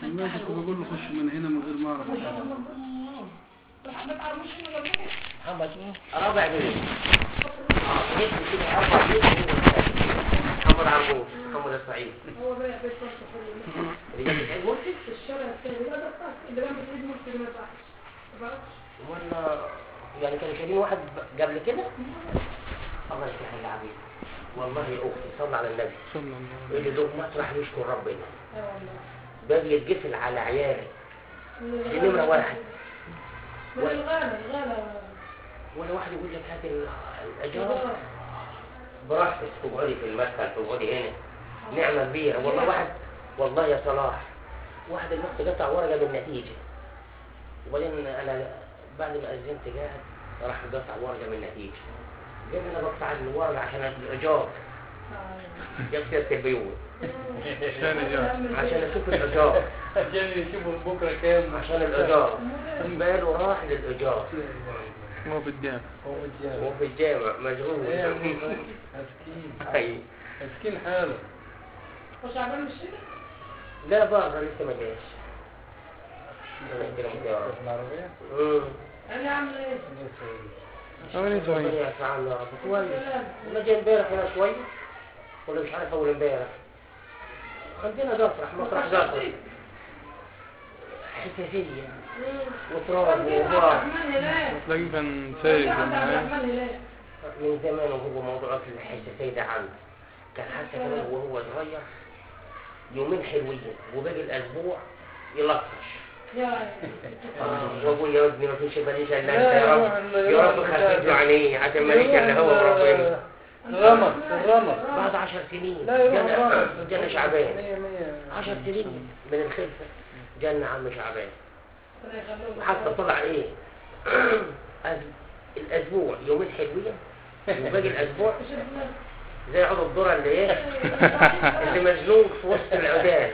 ماشي كنت بقول له خش من هنا من غير ما اعرف محمد رابع بيت اسم كده اربع بيوت محمد عربوس محمد السعيد هو بقى بيت فرصة كله رجال العيد مرشد الشارع الثاني لا ده بتاع اللي جنب الايد ممكن ما ينفعش ما ينفعش. ولا يعني كانوا شايلين واحد قبل كده الله يفتح العبيد والله يا اختي صلى على النبي صلى الله عليه اللي له مطرح يشكر ربنا اه والله باقي يتقفل على عيالي دي نمره واحد من الغالة الغالة ولا واحد يقول لك هات ال- الاجار براحتك تقعدي في المدخل تقعدي هنا نعمة كبيرة والله واحد والله يا صلاح واحد الوقت قطع ورقة بالنتيجة وبعدين أنا بعد ما أذنت قاعد راح قطع ورقة من النتيجة قال لي أنا بقطع الورقة عشان الإيجار جاب سيرة البيوت عشان إيجار. عشان أشوف الإيجار عشان يشوفوا بكره كام عشان الإيجار باله راح للإيجار هو في الجامع هو متجاوز وفي الجامع مشغول ايه يا أبوي؟ مسكين أي مسكين حاله مش عبال مش كده لا بره لسه ما جاش أنا كده متجاوز. في العربية مم. انا عامل ايه أولي زوين ربنا يرفع عنا يا رب كويس انا جاي امبارح هنا شويه ولا مش عارف اول امبارح عندنا دفرح مسرح دفرح حساسية وتراب وغبار الرحمن هلال تلاقيه كان سايق عبد معاه. الرحمن هلال من زمان وهو موضوع الحساسية ده عنده كان حتى كمان وهو صغير يومين حلوين وباقي الاسبوع يلطش يا آه، واقول يا ابني ما فيش ماليش الا انت يا رب يا رب خفف له عينيه عشان ماليش الا هو وربنا الرمل الرمل بعد عشر سنين لا يا جنة رب جنة شعبان مية مية عشر سنين من الخلفة جنة عم شعبان ربنا يخليه حتى طلع ايه أز- الاسبوع يومين حلوين وباقي الاسبوع مش ابن- زي عضو الذرة اللي ايه اللي مزنوق في وسط العداد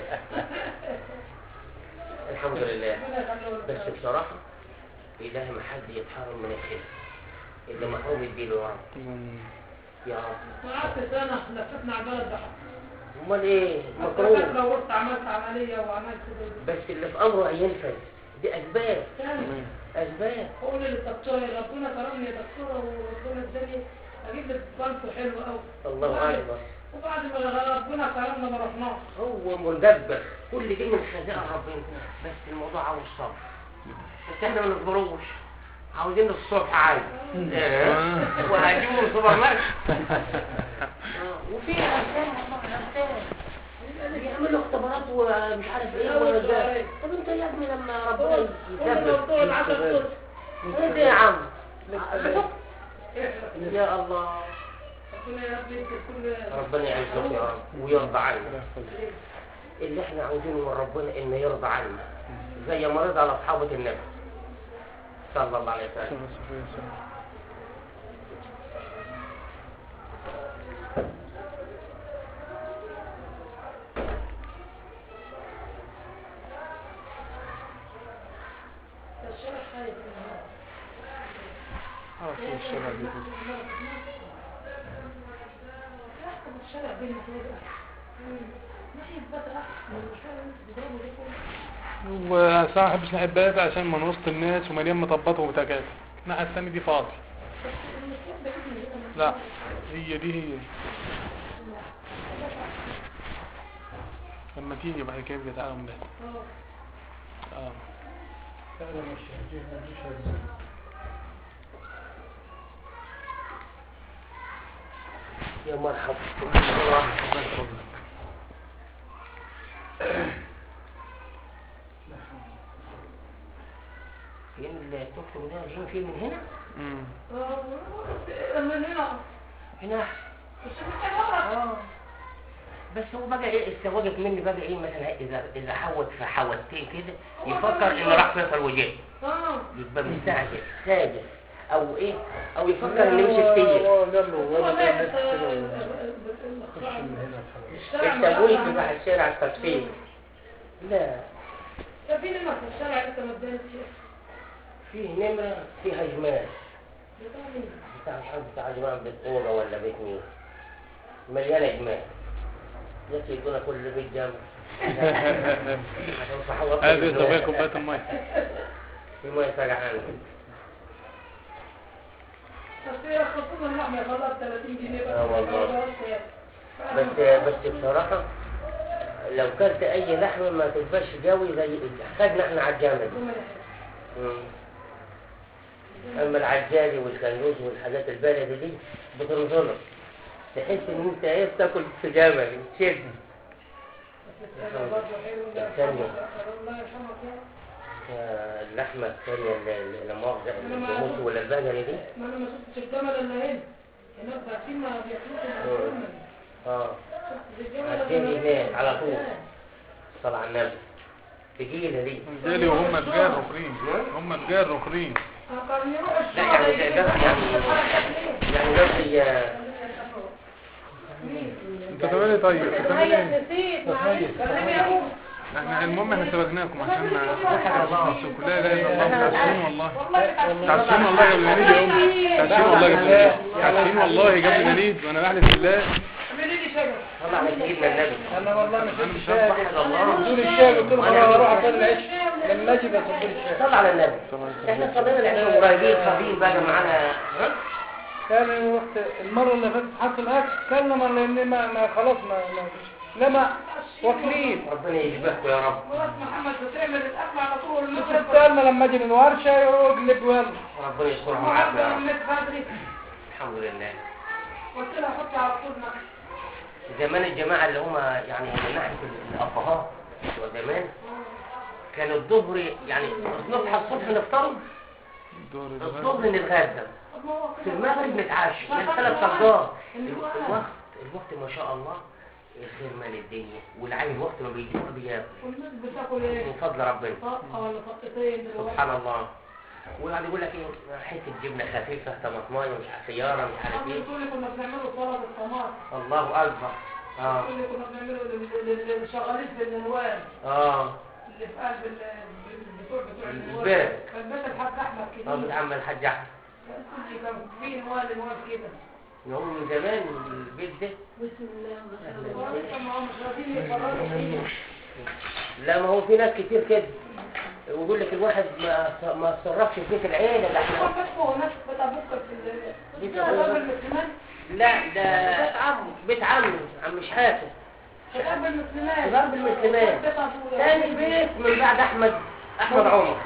الحمد لله ربنا يخليه بس بصراحة إله ما حد يتحرم من الخير اللي محروم يديله يا رب يا رب قعدت سنة لفتنا على البلد ده امال ايه مكروه مكروه لو رحت عملت عملية وعملت كده بس اللي في امره هينفذ دي اسباب تاني اسباب قول للدكتور يا ربنا كرمني يا دكتورة وربنا اداني اجيب لك بنك حلو قوي الله اكبر وبعد ما ربنا كرمنا ما رحناش هو مدبر كل دي من خزائن ربنا بس الموضوع عاوز صبر بس احنا ما نصبروش عاوزين الصبح عادي آه. وهجيبوا من السوبر ماركت آه. وفي غسان والله غسان بيعملوا اختبارات ومش عارف ايه وده. طب انت يا ابني لما ربنا قول يثبت دكتور 10 سنين انت يا عم يا الله ربنا يا رب يدي كل ربنا يعزك يا رب ويرضى عنا اللي احنا عاوزينه من ربنا انه يرضى عنا زي ما رضى على اصحابة النبي صلى الله عليه وسلم الشارع خايف من هذا. عرفت الشارع دي احكم الشارع بين المفروض ناحية بدر احسن من الشارع اللي انت بتضربه ده كله وساعة ما بحبش نحبات عشان من وسط الناس ومليان مطبات ومتكاتف الناحية التانية دي فاضي بس المشكلة ده ابني هنا لا هي دي هي لما تيجي بعد كده يبقى تعالى من ده اه اه فعلا مش هجينا مش هجينا يا مرحبا فين الدكتور ده جايين فين من هنا امم اه من هنا هنا احسن بس محتاج اه بس هو بقى ايه استواجد مني بقى ايه مثلا اذا اذا حوت في حوتين كده يفكر ان راح فيصل وجه اه يبقى مستعجل خايف او ايه او يفكر ان مش كتير هو قال له هو ولا مات كان خش من هنا خلاص التمويل بتاع الشارع التصفيق لا ده في نمر في الشارع لسه ما اتبنتش فيه نمرة فيها جمال بتاع مين؟ بتاع مش عارف بتاع جمال بيت أوضة ولا بيت مين مليانة جمال يكفي يدونا كل بيت جامع عشان صحوة هذه صبايا كوبايه الميه في ميه ساقعة عنه بس هي خصوصا اللحمة خلاص 30 جنيه بس آه والله. بس بس بصراحة لو كلت أي لحمة ما تبقاش قوي زي خدنا احنا على الجامع دي مم. أما العجالي والكنوز والحاجات البلدي دي بتنظلم تحس إن أنت إيه بتاكل في جمل تشد الله يرحمك يا آه، اللحمة الثانية اللي- اللي لا مؤاخذة الجاموس ولا البقري دي ما انا ما شفتش الجمل الا هنا هناك باعتين ما بياكلوش مم. الجمل اه شفت الجمل عجالي إلا هناك على طول صلى على النبي تجيلة دي جالي وهم تجار رخرين هم تجار رخرين آه، كان يروح لا الشغل يعني ده- ده يعني يعني قصدي آه، انت بتعمل ايه طيب انت بتعمل هيا ايه نسيت معلش كلمي يا ابو احنا المهم احنا سبقناكم عشان ما لا لا الا الله متعشين والله والله تعشين والله قبل ما نيجي يوم تعشين والله قبل ما نيجي تعشين والله قبل ما نيجي وانا بحلف بالله اعملي لي شجر صلى على سيدنا النبي انا والله ما انا شفت مش الشاي هنصح الله دول الشاي قلت لهم انا هروح اصلي العشاء لما اجي بصب الشاي صلى على النبي احنا صلينا العشاء قريبين فاضيين بقى معانا كان رحت المره اللي فاتت حط الاكل كلنا ما لان ما, ما خلاص ما, ما لما واكلين ربنا يشبهكم يا رب خلاص محمد بتعمل الاكل على طول بس استنى لما اجي من ورشه يقلب ويلا ربنا يسترها معاكم يا النهارده رب عملت بدري الحمد لله قلت لها حطي على طول نقل زمان الجماعة اللي هم يعني من ناحية الأبهات وزمان كان الظهر يعني نصحى الصبح نفطر دور الظهر نتغدى في المغرب نتعشى من ثلاث صدار الوقت الوقت ما شاء الله الخير مال الدنيا والعين الوقت ما بيجيش بياكل والناس بتاكل ايه؟ من فضل ربنا طاقة ولا طاقتين دلوقتي سبحان الله ويقعد يقول لك ايه حته جبنه خفيفه طماطمايه مش عارف سياره مش عارف قبل ايه تقولي كنا بنعمله سلطة الطماطم الله اكبر اه تقولي كنا بنعمله لل- لل- لل- شغالين في النوال اه اللي في قلب ال- البتوع بتوع النوال البرد. كان بيت الحاج احمد اه كبير بتعمل الحاج احمد كان كل كان في نوال نوال كده يوم من زمان البيت ده بسم الله ما شاء الله ولسه ما هم مش راضيين يتفرجوا فيه لا ما هو في ناس كتير كده ويقول لك الواحد ما ما صرفش في بيت العيله ده هو احنا فتحوا هناك بتاع بكر في ال- بيت في أبويا. قلب المسلمات لا ده بيت عمي عم مش حاتم في قلب المسلمات في قلب المسلمات. بيت أبويا. تاني بيت من بعد احمد احمد عمر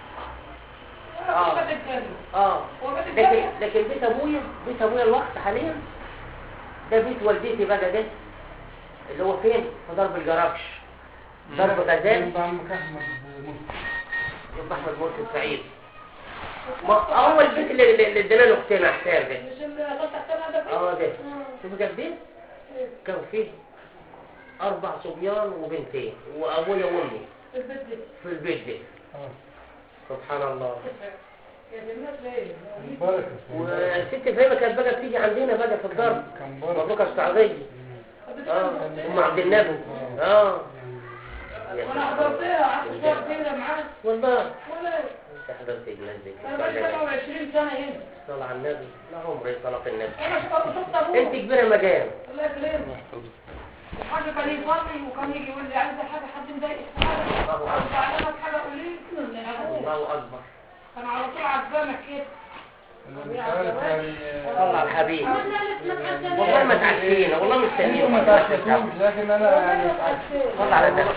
آه. بيت التاني. اه هو بيت لكن التاني. لكن بيت ابويا بيت ابويا الوقت حاليا ده بيت والدتي بقى ده اللي هو فين في ضرب الجراكش ضرب غزال عند عمك احمد مصر جنب احمد مرسي سعيد ما اول بيت اللي اللي ادينا له اختنا حسام ده مش اللي قطع سنة ده فيه؟ اه ده آه. شوف قد ايه كان فيه اربع صبيان وبنتين وابويا وامي في البيت ده في البيت ده اه سبحان الله يا جماعة ليه؟ بركه والست فهيمه كانت بقى بتيجي عندنا بقى في الضرب كان بركه مبروك السعوديه اه ام عبد النبي اه يا وانا سبحان حضرتها قعدت الله. شهر كده معاه والله ولا انت حضرت الناس دي انا بقالي 27 سنة هنا صلى على النبي لا عمري صلاة النبي انا شفت شفت انت ابوه كبيرة مجال الله يكرمك الحاج كان يفرني وكان يجي يقول لي عايزه حاجه حد مضايقك في حاجه الله أكبر. زعلانك حاجه قولي لي ابوه الله اكبر كان على طول عزامك كده انا مش عارف يعني صلى على الحبيب والله والله ما تعشينا والله انتوا مستنيين ما تعشتوش لكن انا يعني صلى على النبي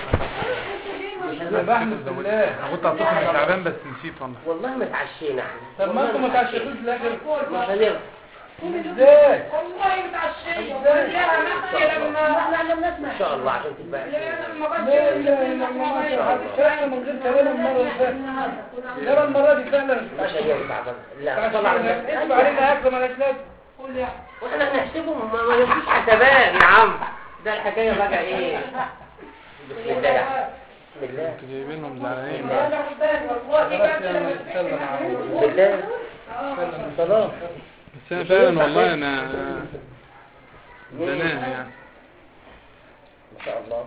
انا بحمد بالله انا كنت هتصل من تعبان بس نسيت والله والله ما تعشينا احنا طب ما انتوا ما تعشتوش لكن مش هنرضى ازاي والله متعشيه وكلها نفسي لما ان شاء الله عشان تبقى لما لا بجي اله الا الله ما شاء الله احنا من غير كلام المره اللي فاتت ترى المره دي فعلا مش هينفع بس لا صلى على النبي اسمع علينا اكل مالهاش لازمه قول يا واحنا هنحسبهم ما ما يمشيش حسابات يا عم ده الحكايه بقى ايه بسم الله يا عم. بسم الله انتوا جايبينهم زعلانين انا قدامي والله خلاص كده يلا سلم عليكم بسم الله سلم سلام بس انا فعلا والله انا بناها يعني ما شاء الله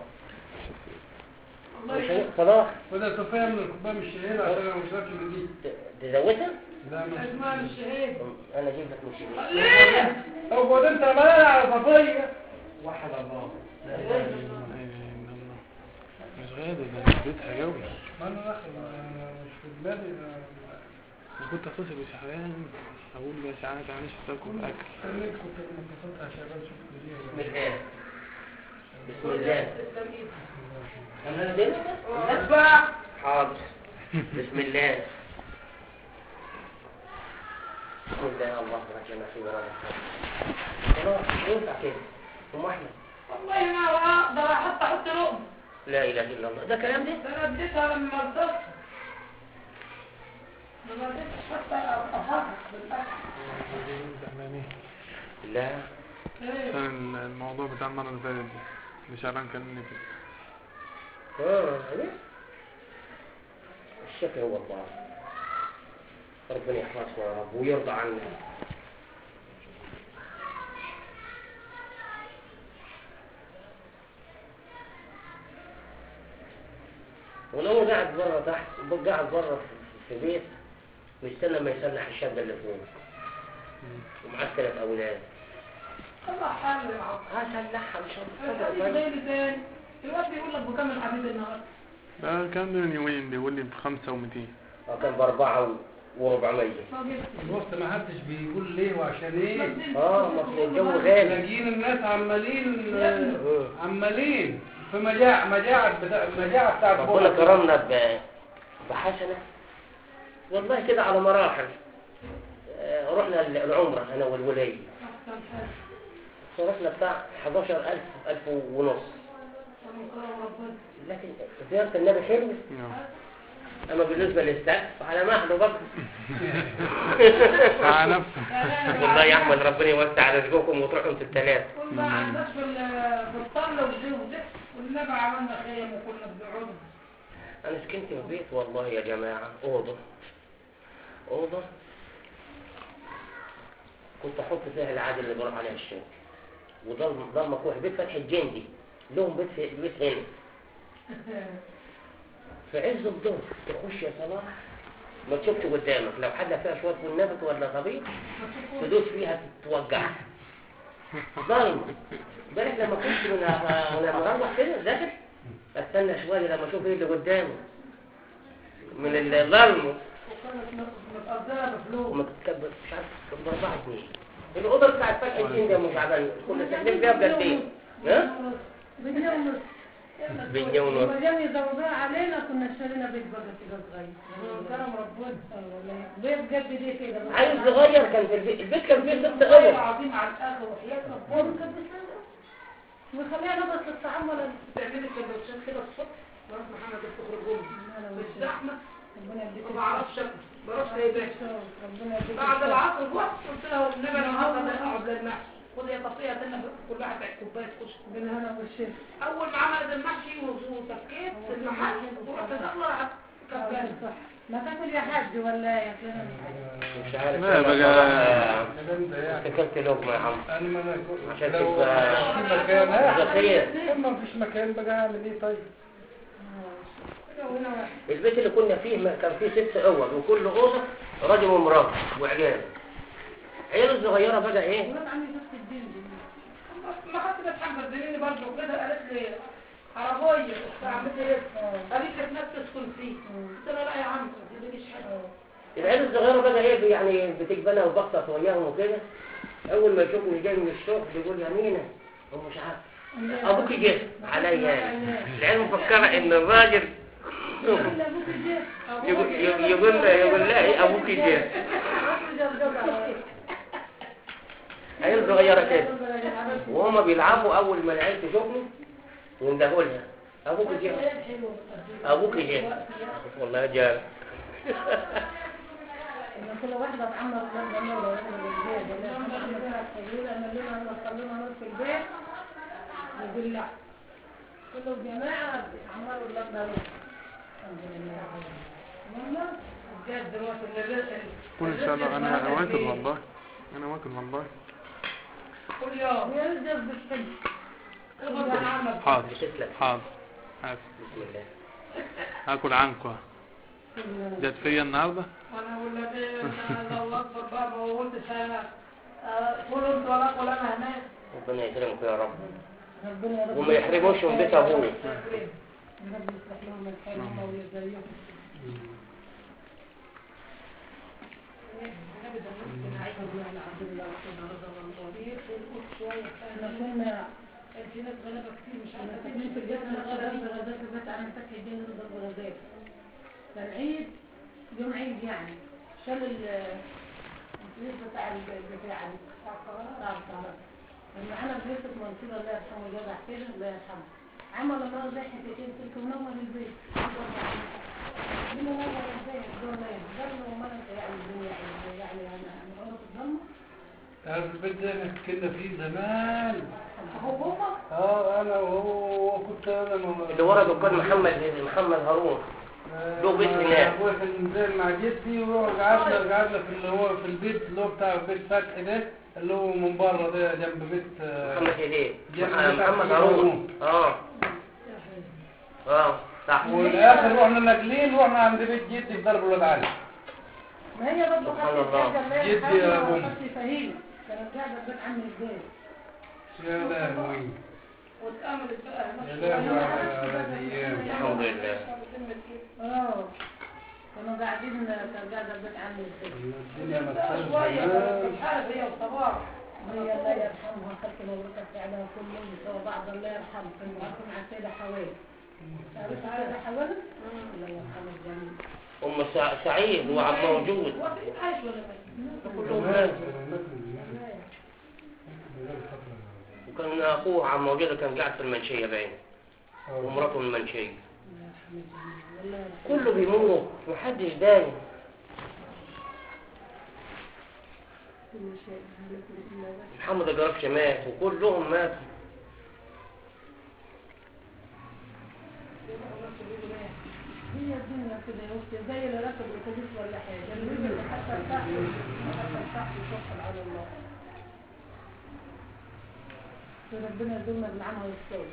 الله مش يكرمك. هي- صلاح وده صفيه من الكوبايه مش شهيره عشان انا مش شربتش من دي ت- تزودها لا مش اسمها مش شهيد انا اجيب لك مش ليه؟ طب وده انت ما انا على صفيه وحد الله لا اله الا الله مش غادر ده مش بيتها جوي ما انا داخل مش في دماغي وكنت اتصل بشعبان اقول يا شعبان تعالى نشوف تاكل اكل استنيت كنت اتصلت على شباب شوف بسم الله بسم الله انا نزلت اسمع حاضر بسم الله بسم الله الله رجعنا في وراء خلاص ينفع كده ام احمد والله ما اقدر حتى احط لقمه لا اله الا الله ده كلام ده ده انا اديتها لما رضيت ما رضيتش حتى افرح بالاكل زعلانين لا ايه عشان الموضوع بتاع المرة اللي فاتت دي اللي شعبان كلمني فيه اه عرفت؟ الشكل هو الله ربنا يحفظنا يا رب ويرضى عنا ولو قاعد بره تحت قاعد بره في- في بيت مستنى ما يسلح الشاب اللي فوق ومعاه ثلاث اولاد الله حل يا عم هسلحها مش الحديث هتفضل زي اللي تاني دلوقتي يقول لك بكام الحديد النهارده ده كان من يومين بيقول لي بخمسة ومتين كان باربعه وربعمية ما جبت الوقت ما حدش بيقول ليه وعشان ايه اه ما أصل الجو غالي لاقيين الناس عمالين آه، عمالين في مجاعة مجاعة بتاع مجاعة بتاعت ربنا بكرة. كرمنا ب- بحسنة والله كده على مراحل آه، رحنا ال- العمرة أنا والولي احسن حاجه صرفنا بتاع 11000 ألف ونص ونكرم ربنا لكن زيارة النبي حلوة نعم. أما بالنسبة للسقف على مهله بقى مع نفسه والله يا أحمد ربنا يوسع رزقكم وتروحوا انتوا الثلاثة كل ما عندناش في ال- في الطلة وزي وده والنبي عملنا خيم وكنا بنقعد أنا سكنت في بيت والله يا جماعة أوضة أوضة كنت أحط فيها العادي اللي بروح عليها الشغل وضل ضل مفتوح بيت فتح الجندي لهم بيت في بيت هنا في عز الظهر تخش يا صلاح ما تشوفش قدامك لو حد فيها شوية نبت ولا طبيب تدوس فيها تتوجع ظلمة بالك لما كنت من وانا مروح كده ذاكر استنى شوية لما اشوف ايه اللي قدامي من الظلمة وكانت متقدرة بفلوس ومتكبر مش عارف كان باربعة جنيه الأوضة بتاعت فتح الجندي يا مش عبان كنا ساكنين فيها بجدين ها؟ بجنيه ونص بجنيه ونص لما جم يزودوها علينا كنا اشترينا بيت بقى كده صغير كرم ربنا اه والله بيت بجد دي كده عيل صغير كان في البيت البيت كان فيه ست والله أوض العظيم على الاخر وحياة ربنا كانت بتسلم ويخليها نبص للطعام ولا تعملي سندوتشات كده الصبح بروح محمد تخرج في الزحمه ربنا يديك ما بعرفش اكل بروح سايباه ربنا يديك بعد العصر بوقت قلت له النبي انا هقعد اقعد للمحشي خد يا طفيه لنا كل واحد كوبايه كشك بالهنا والشفا اول ما عملت المحشي وسكيت في المحل ورحت داخله راحت كبانه صح ما تاكل يا حاج ولا يا فلان مش عارف لا أنا بقى. مرة الكلام ده يعني افتكرت لقمه يا عم انا ما انا كنت- عشان لو تبقى- في مكان ده خير ما فيش مكان بقى اعمل ايه طيب هنا واحد البيت اللي كنا فيه ما كان فيه ست اوض وكل اوضه راجل ومراه وعيال عياله الصغيره بقى ايه ولاد عمي نفس الدين دي ما حد بتحب تديني برضه كده قالت لي عربية عملت ايه؟ قالت لي ناس تسكن فيه قلت لها لا يا عم ما تدينيش حاجة العيال الصغيره بقى ايه يعني بتقبلها وبخطط وياهم وكده اول ما يشوفني جاي من الشغل بيقول يا مينا هو مش عارف ابوك جه عليا العيال مفكره ان الراجل يقول يقول يقول لا إيه ابوك جه عيال صغيره كده وهما بيلعبوا اول ما العيال تشوفني يندهوا لها ابوك جه ابوك جه والله جاب إن كل واحدة تعمر لما مرة واحدة بالبيت لما احنا كانت تقول أنا لنا أنا خلونا نروح في البيت يقول لا كله جماعة عمروا لما نروح الحمد لله ماما جات دلوقتي الرزق قول ان شاء الله انا أنا واكل والله انا واكل والله كل يوم يا رزق بالحج كل يوم عمل حاضر بتسلم حاضر هاك- بسم الله هاكل عنكوا جت فيا النهارده وانا ولا الله اكبر بابا وقلت سنة قول انت ولا قول انا هناك ربنا يكرمك يا رب ربنا يا رب وما يحرموش من بيت ابوه يا رب يصلح لهم الحال هم ويزيهم احنا كنا في ناس غلابه كتير مش احنا ساكنين في البيت انا غلابه غلابه في البيت انا مسكت الدين رضا الغلابات كان عيد يوم عيد يعني شال ال الفلوس بتاع البتاع دي بتاع الكهرباء لما انا بنت منصور الله يرحمه جدع كده الله يرحمه عمل الله زي حتتين تلك منور البيت من منور البيت دول قال له ما انت يعني يعني يعني انا انا غلط الضمه تعرف البيت ده احنا كنا فيه زمان هو بابا اه انا وهو وكنت انا م- اللي ورا دكان محمد محمد هارون آه، له بيت مع- هناك. ابويا كان نزل مع جدي وقعدنا قعدنا في اللي هو في البيت اللي هو بتاع بيت فتحي ده اللي هو من بره ده جنب بيت آه، محمد هديه جنب محمد بتاع محمد سيدي هارون اه اه صح والاخر رحنا ناقلين رحنا عند بيت جدي في درب الواد علي ما هي برضه سبحان خدت الله. الحاجه اللي هي جدي يا الحاجة أبو. وخدت فهيمه كانت قاعده في بيت عم البيت يا لهوي واتأملت بقى يا لهوي على الايام الحمد لله اه كانوا قاعدين كان قاعده في بيت عم البيت الدنيا مسخره شويه زمان الحارب هي وصباح هي الله يرحمها خدت مبروكة عليها كل يوم سوا بعض الله يرحمها كانوا عارفين على السيدة حوالي تعرف السيدة حوالي؟ الله يرحمها الجميع ام سع- سعيد وعم موجود هو في عايش ولا ميت؟ كلهم ماتوا وكان اخوه عم موجود كان قاعد في المنشيه باين ومراته من المنشيه الله يرحمها كله بيموت محدش دايم كل شيء لكم إلا بس محمد الجرافش مات وكلهم ماتوا هي الدنيا كده يا اختي زي اللي راكب الاتوبيس ولا حاجه اللي يجي حتى تحت حتى تحت يتوكل على الله ربنا يدومنا بالعمى والصوت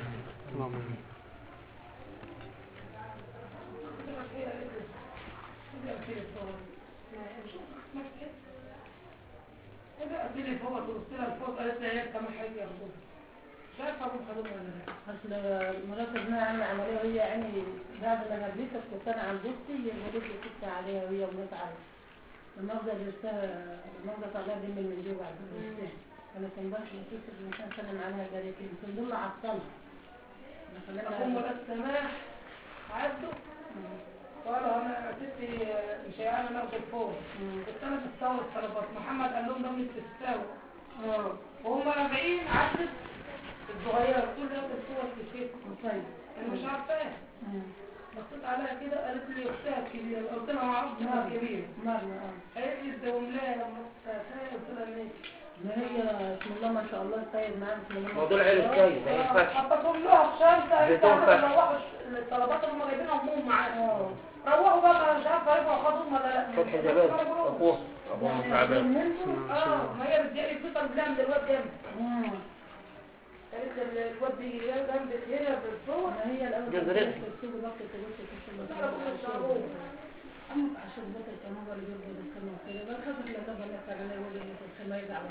قلت فوق تبص لها لفوق قالت لي هي كم حاجه ياخدوها شايفه ابو خدوها ولا لا اصل مرات ابنها عامله عمليه وهي يعني بعد ما نبيتها كنت انا عند اختي هي قالت لي كنت عليها وهي ومات عليها لما افضل لسها لما افضل عليها دم من جوه بعد الانسان انا كان بس نسيت الانسان سلم عليها قالت لي كنت دول عطلها أقوم السماح عدوا قالوا أنا ستي مش أنا ناخد فوق كنت أنا بستورد طلبات محمد قال لهم ده مش تستوى اه وهم راجعين عدت الصغيرة كل ده الصور في الشيء طيب أنا مش عارفاه بصيت عليها كده قالت لي أختها الكبيرة قلت لها ما أعرفش أختها الكبيرة مرة اه قالت لي تدوم لها لما أختها قلت لها ماشي ما هي بسم الله ما شاء الله طيب معاها بسم الله ما موضوع شاء العيل الله. السيد ما ينفعش حطيتهم لها في شنطة بيتهم انت فتح. روحوا الطلبات اللي هم جايبينها همهم معاهم اه روحوا بقى مش عارفه يرجعوا خدهم ولا لا فتحي زباد اخوه اخوه تعبان اه ما هي بتجري في طب بلان دلوقتي جنب مم. قالت لي الواد بيجي جنبك هنا بالصور ما هي الأول جزرين. كانت تسيب الوقت تقول لك إن شاء الله تعرف إن شاء الله. أما عشان بطل كان هو اللي بيرضى بالسنة وكده بل خاطر لا تبقى لك على وجه مثل السماء يدعى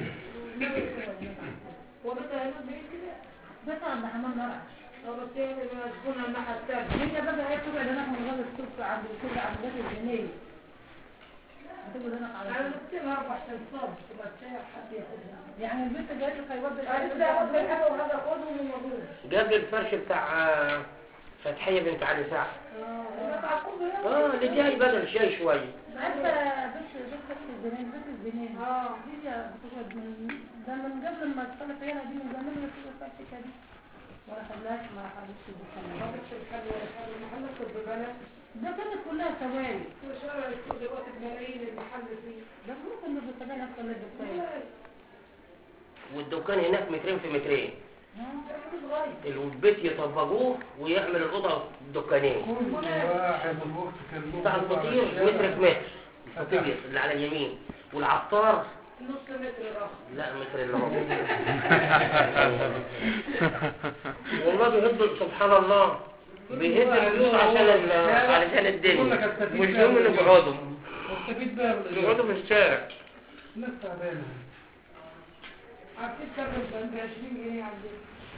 وبدأ هنا بعيد كده بس عند حمام مرعش اه بس هي مسكونة الناحية التانية هي بقى هي تبعد هناك من غير السوق عند كل عند بيت الجنيه هتبعد هناك على انا طول. جبت لها اربع سنصات تبقى تشايع حد ياخدها يعني البنت جاية لك هيودي قالت لي هاخد الحاجة وهذا خدهم ومضوش جاب لي الفرش بتاع آه، فتحية بنت علي سعد اه تعقوب اه اللي جاي بدل شيء شوية انت بس بس الجنين بس الجنين اه هي بتقعد من ده من قبل ما تطلع عيالها دي من زمان هي بتقعد فاتحة دي ولا خلاش ما حدش ما بتخليها بس الحل ولا حل المحل كنت ببلاش ده كانت كلها سواري وشارع السوق دلوقتي بملايين المحل فيه ده ممكن بالسبعين أكثر من الدكتور والدكان هناك مترين في مترين صغير البيت يطبقوه ويعمل الأوضة دكانين كل واحد الوقت كان له بتاع قطعة الفطير الشارع. متر في متر الفطير اللي على اليمين والعطار نص متر راح لا متر الا ربع والله بيهد سبحان الله بيهد البيوت عشان ال- علشان الدنيا مش يوم اللي بيقعدوا واستفيد بقى من الإيجار. بيقعدوا في الشارع ناس تعبانة عارفين كام ب 20 جنيه عندنا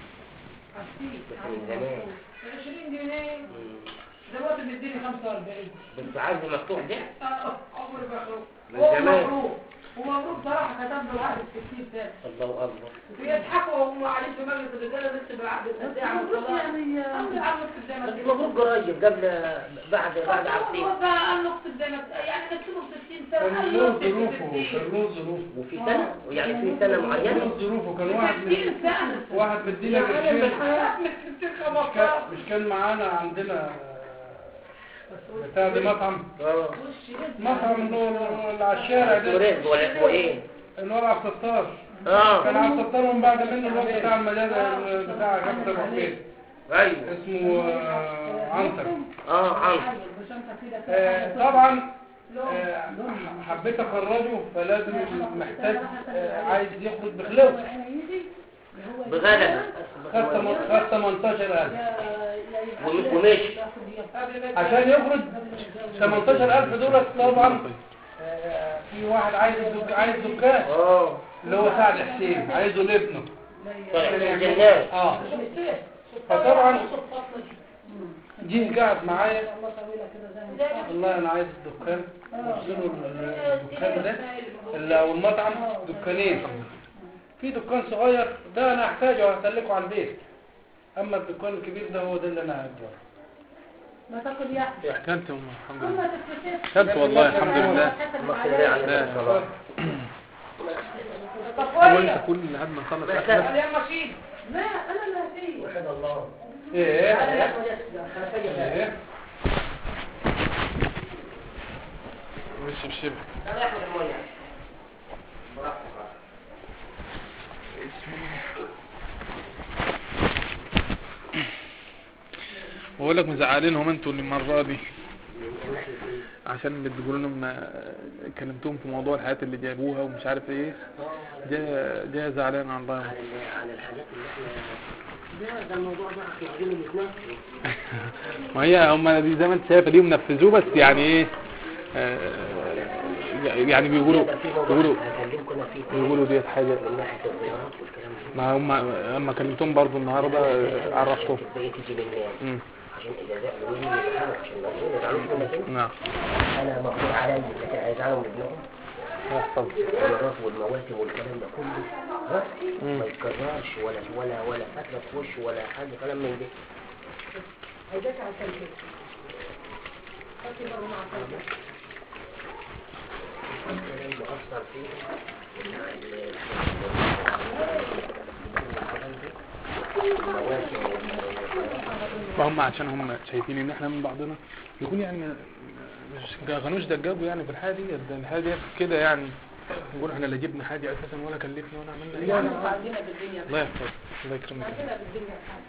عشرين بس من زمان عشرين جنيه مم. دلوقتي بيديني 45 بس عندي مفتوح ده آه، عمري ما أخرج من هو زمان. مبروك ومبروك صراحة كتب له واحد 60 سنة الله اكبر بيضحكوا وهم قاعدين في مجلس الرجالة لسه بالعقد التسعة عم مبروك الصلاة يعني قال لي عم اكتب زي ما بس تيجي. مبروك قريب قبل بعد بعد عقدين هو بقى قال له اكتب زي ما ت- يعني نكتبه ب 60 سنة كان قال له له اكتب ظروفه ب كان 60 له ظروفه وفي سنة يعني في سنة له معينة ظروفه كان واحد 60 من سنة واحد مدينا يعني من قرشين الحياة من 60 مش كان 15 مش كان معانا عندنا بتاع ده مطعم اه مطعم اللي هو اللي على الشارع ده توريد ولا اسمه ايه اللي هو عبد الستار اه كان عبد الستار ومن بعد منه الواد بتاع المجال بتاع كابتن الحسين ايوه اسمه آه، عنتر اه عنصر آه، طبعا آه، حبيت اخرجه فلازم محتاج آه، عايز يخرج بخلوه بغلبة خد تم- خد 18000 وم- ومشي عشان يخرج 18000 دولت طبعا آه، في واحد عايز دك- عايز دكان اه اللي هو سعد حسين عايزه لابنه طلع من الجنات اه فطبعا جه قاعد معايا والله انا عايز الدكان قلت له الدكان ده اللي- او المطعم دكانين في دكان صغير ده انا احتاجه وهسلكه على البيت اما الدكان الكبير ده هو ده اللي انا هجره ما تاكل يا احمد اكلت والله الحمد كل لله ما تفتكر اكلت والله الحمد لله ما خلي عليه لا. الصلاة هو انت كل لحد ما نخلص لا، اكلك يا ماشين لا انا اللي هسيب وحد الله ايه هذا ياخد خلفية ايه مش بشبه هذا ياخد المية براحتك بقول لك مزعلينهم انتوا المره دي عشان بتقولوا لهم ما كلمتهم في موضوع الحاجات اللي جابوها ومش عارف ايه جاي جاي زعلان على الله عن ال- عن الحاجات اللي احنا لا ده الموضوع ده احنا عايزين نتناقش ما هي هم دي زي ما انت شايف ليهم نفذوه بس يعني ايه آه، يعني بيقولوا ده في موضوع بيقولوا هكلمكم انا فيه بيقولوا ديت حاجه من ناحية الزيارات والكلام ده ما هم اما كلمتهم برضو النهارده آه، عرفتهم بقيت تيجي من الناس مم. عشان اذا زعلوا مني يفهموا عشان ما يزعلوش منك انت نعم انا مفروض عليا لكن هيزعلوا من ابنهم يحصل الزيارات والمواسم والكلام ده كله ها مم. ما يتكررش ولا ولا ولا فترة في وشه ولا حاجة كلام من ده هيدافع عشان كده خدي بره مع الفرد. الكلام مؤثر فيه إن ال- المواسم والزيارات فهم عشان هم شايفين ان احنا من بعضنا يكون يعني مش غنوش دجابوا يعني في الحاجه دي ده الحاجه دي كده يعني نقول احنا لا جبنا حاجه اساسا ولا كلفنا ولا عملنا اي يعني حاجه عندنا بالدنيا الله يحفظك الله يكرمك عندنا بالدنيا حاجة.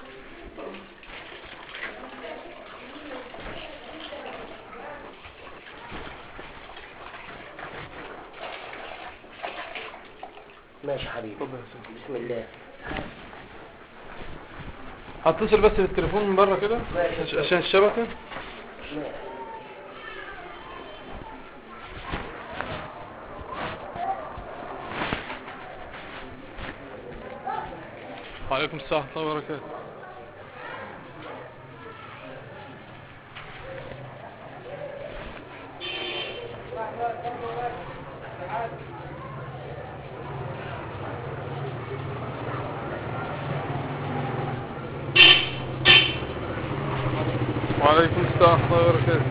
ماشي حبيبي اتفضل يا سيدي. بسم الله هتصل بس بالتليفون من بره كده عش- عشان الشبكه وعليكم السلام ورحمه الله وبركاته وعليكم السلام ورحمه الله وبركاته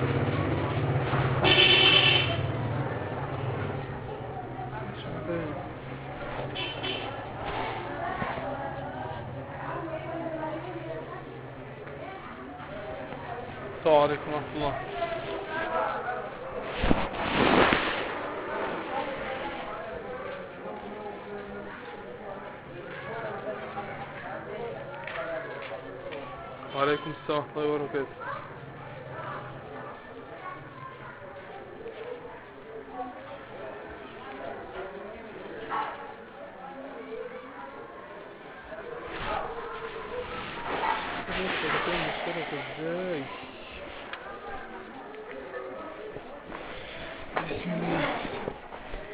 السلام عليكم ورحمة الله وعليكم السلام ورحمة الله وبركاته ازاي بسم الله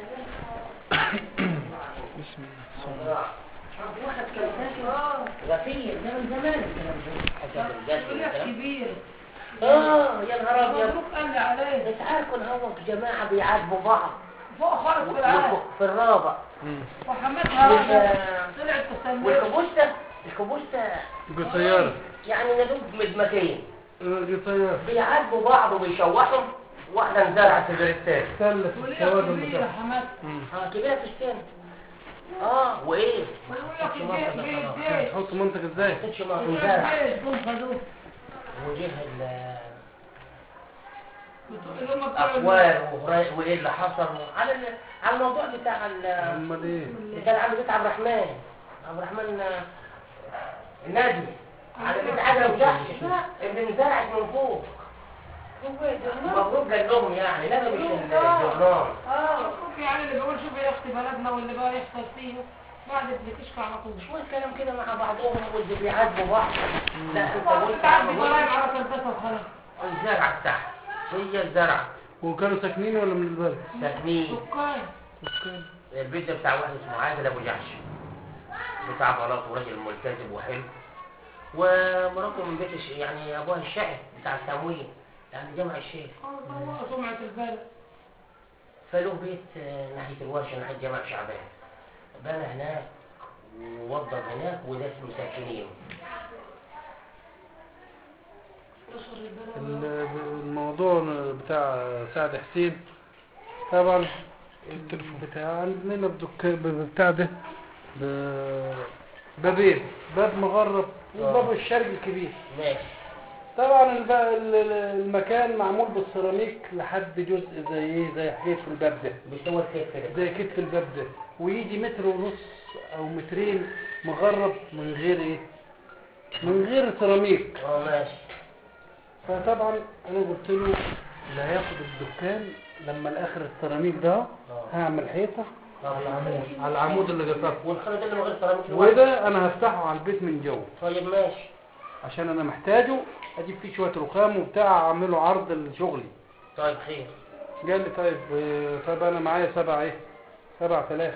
بسم الله واحد كان ساكن غفير من زمان الكلام ده حسب الجسم مسؤولية والكلام. كبير اه يا نهار ابيض مبروك قال لي عليه انت عارف ان هو جماعه بيعاتبوا بعض فوق خالص في العالم في الرابع مم. وحماتها وال- طلعت تسميه والكبوسته الكبوسته قصيرة يعني ندوب مدمتين القصير بيعاتبوا بعض وبيشوحوا واحده انزرعت في الرسالة سلة مسؤولية السواد كبيرة المسافة حماتها مم. اه كبيره في السن اه وايه ويقول لك الجيش جيش جيش تحط منطق ازاي ما كانتش ما انزرع جيش جم خدوه وجه ال- اللي هم بتوع اقوال وغرا- وايه اللي حصل على ال- على الموضوع بتاع ال- امال ايه اللي كان عند بيت عبد الرحمن عبد الرحمن آه، النادي على بيت عجله وجحش اللي انزرعت من فوق المفروض قال لهم يعني لا ده مش الجرنان اه ممكن يعني اللي بيقول شوف يا اختي بلدنا واللي بقى يحصل فيه بعد بتشفى على طول شوية كلام كده مع بعضهم واللي بيعاتبوا بعض لا انت وبعدين قلت تعدي عنه برايم على كرتاسة وخلاص الزرع تحت هي الزرع وكانوا ساكنين ولا من البلد ساكنين سكان البيت ده بتاع واحد اسمه عادل ابو جحش بتاع بلاط وراجل ملتزم وحلو ومراته من بيت الش... يعني ابوها الشاعر بتاع التموين يعني جمع الشيخ الله سمعة البلد فله بيت آه، ناحيه الورشه ناحيه جمع شعبان بنى هناك ووضب هناك وده اسمه ساكنين ال- الموضوع بتاع سعد حسين طبعا بتاع عندنا بدك بتاع ده ب- بابين باب مغرب وباب الشرق الكبير ماشي طبعا الب- ال- ال- المكان معمول بالسيراميك لحد جزء زي ايه زي حكايه في الباب ده بيسوى الكيف كده زي كتف الباب ده ويجي متر ونص او مترين مغرب من غير ايه من غير سيراميك اه ماشي فطبعا انا قلت له اللي هياخد الدكان لما الاخر السيراميك ده هعمل حيطه على العمود على العمود اللي قصرته والخلط اللي من غير سيراميك لوحده. وده انا هفتحه على البيت من جوه طيب ماشي عشان انا محتاجه اجيب فيه شويه رخام وبتاع اعمله عرض لشغلي طيب خير قال لي طيب آه، طيب انا معايا سبعة ايه سبعة آلاف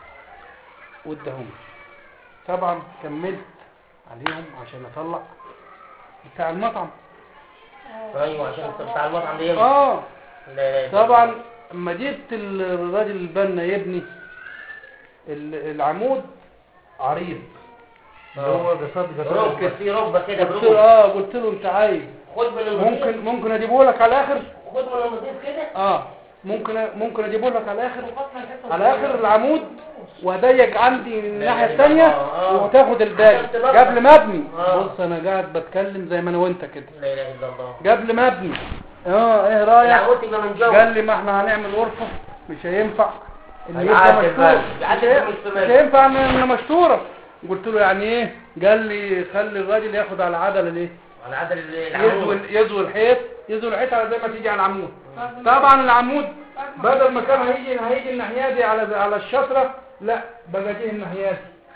وادهم طبعا كملت عليهم عشان اطلع بتاع المطعم ايوه عشان انت بتاع المطعم ده يمشي. اه لا لا طبعا اما جبت الراجل البنا يبني ال- العمود عريض اللي هو قصاد قصاد ركبه كده في ركبه كده قلت له بروح اه قلت له انت عايز خد من النظيف ممكن ممكن اجيبه لك على الاخر خد من النظيف كده اه ممكن ممكن اجيبه لك على الاخر على اخر العمود واضيق عندي من الناحيه إله الثانيه إلا الله. آه. وتاخد الباقي عشان تنظف. قبل ما ابني آه. بص انا قاعد بتكلم زي ما انا وانت كده لا اله الا الله قبل ما ابني اه ايه رايك العمود تبقى من جوه قال لي ما احنا هنعمل غرفه مش هينفع ان يبقى هيعدل مشتور بقى. مش يعدل هي- مش مش تمام. هينفع ان إن مشتوره قلت له يعني ايه قال لي خلي الراجل ياخد على العدله ليه على عدد يزوي العمود يزوي الحيط يزوي الحيط على زي ما تيجي على العمود طبعا العمود بدل ما كان هيجي هيجي الناحيه دي على على الشطره لا بقى جه الناحيه دي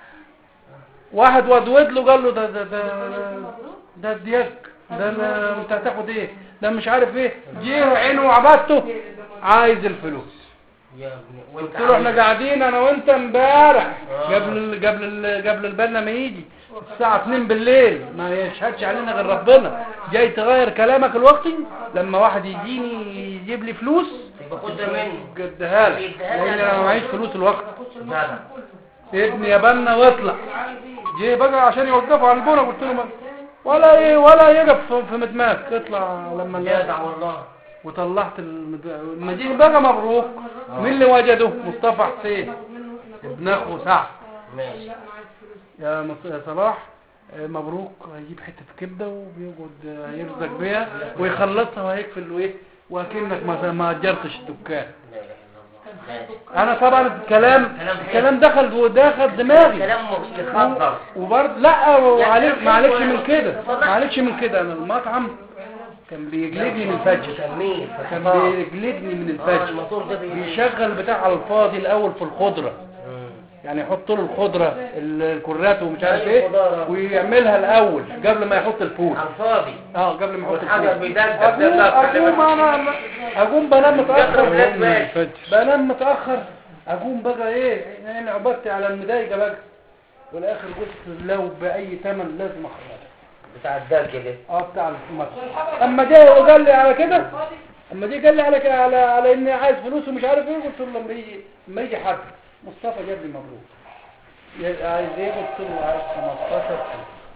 واحد ودود له قال له ده ده ده ده الديك ده لا- انت هتاخد ايه ده مش عارف ايه جه عينه وعبدته عايز الفلوس يا ابني وانت قلت له احنا عايز- قاعدين انا وانت امبارح آه. قبل ال- قبل ال- قبل البنا ما يجي الساعة 2 بالليل ما يشهدش علينا غير ربنا جاي تغير كلامك الوقتي لما واحد يجيني يجيب لي فلوس يبقى خد ده منه قدها لك يديها لك. لان انا ما معيش فلوس الوقت جدع ابني يا بنا واطلع جه بقى عشان يوقفوا على البنا قلت له ما- ولا ايه ولا يقف في- في مدماغك اطلع لما ال- جدع والله وطلعت المد- لما جه بقى مبروك مين اللي وجده مصطفى حسين ابن اخو سعد ماشي يا مص- يا صلاح آه، مبروك هيجيب حتة كبدة وبيقعد آه، هيرزق بيها ويخلصها وهيقفل وايه واكنك ما ما اجرتش الدكان لا اله الا الله ماشي انا طبعا الكلام كلام حلو. الكلام دخل ودخل دماغي كلام يخضر وبرضه لا وعليك كلام معلش حلو. من كده اتفضل. معلش من كده انا المطعم كان بيجلدني من الفجر تميل كان فتفاح. بيجلدني من اه الفجر الموتور ده بي- بيشغل بتاع على الفاضي الاول في الخضره مم. يعني يحط له الخضره الكرات ومش عارف أيوة ايه خضارة. ويعملها الاول قبل ما يحط الفول على الفاضي اه قبل ما يحط والحجر الفول بيدقدق اقوم دقدق. اقوم انا اقوم بنام متاخر يضرب الأسماك. بنام متاخر اقوم بقى ايه انا عبدت على المضايقه بقى والاخر قلت لو باي ثمن لازم اخرجها بتاع الدرج ده اه بتاع المصر اما جه وقال لي على كده اما جه قال لي على كده على على اني عايز فلوس ومش عارف ايه قلت له لما يجي لما يجي حد مصطفى جاب لي مبروك يا- عايز ايه قلت له عايز 15000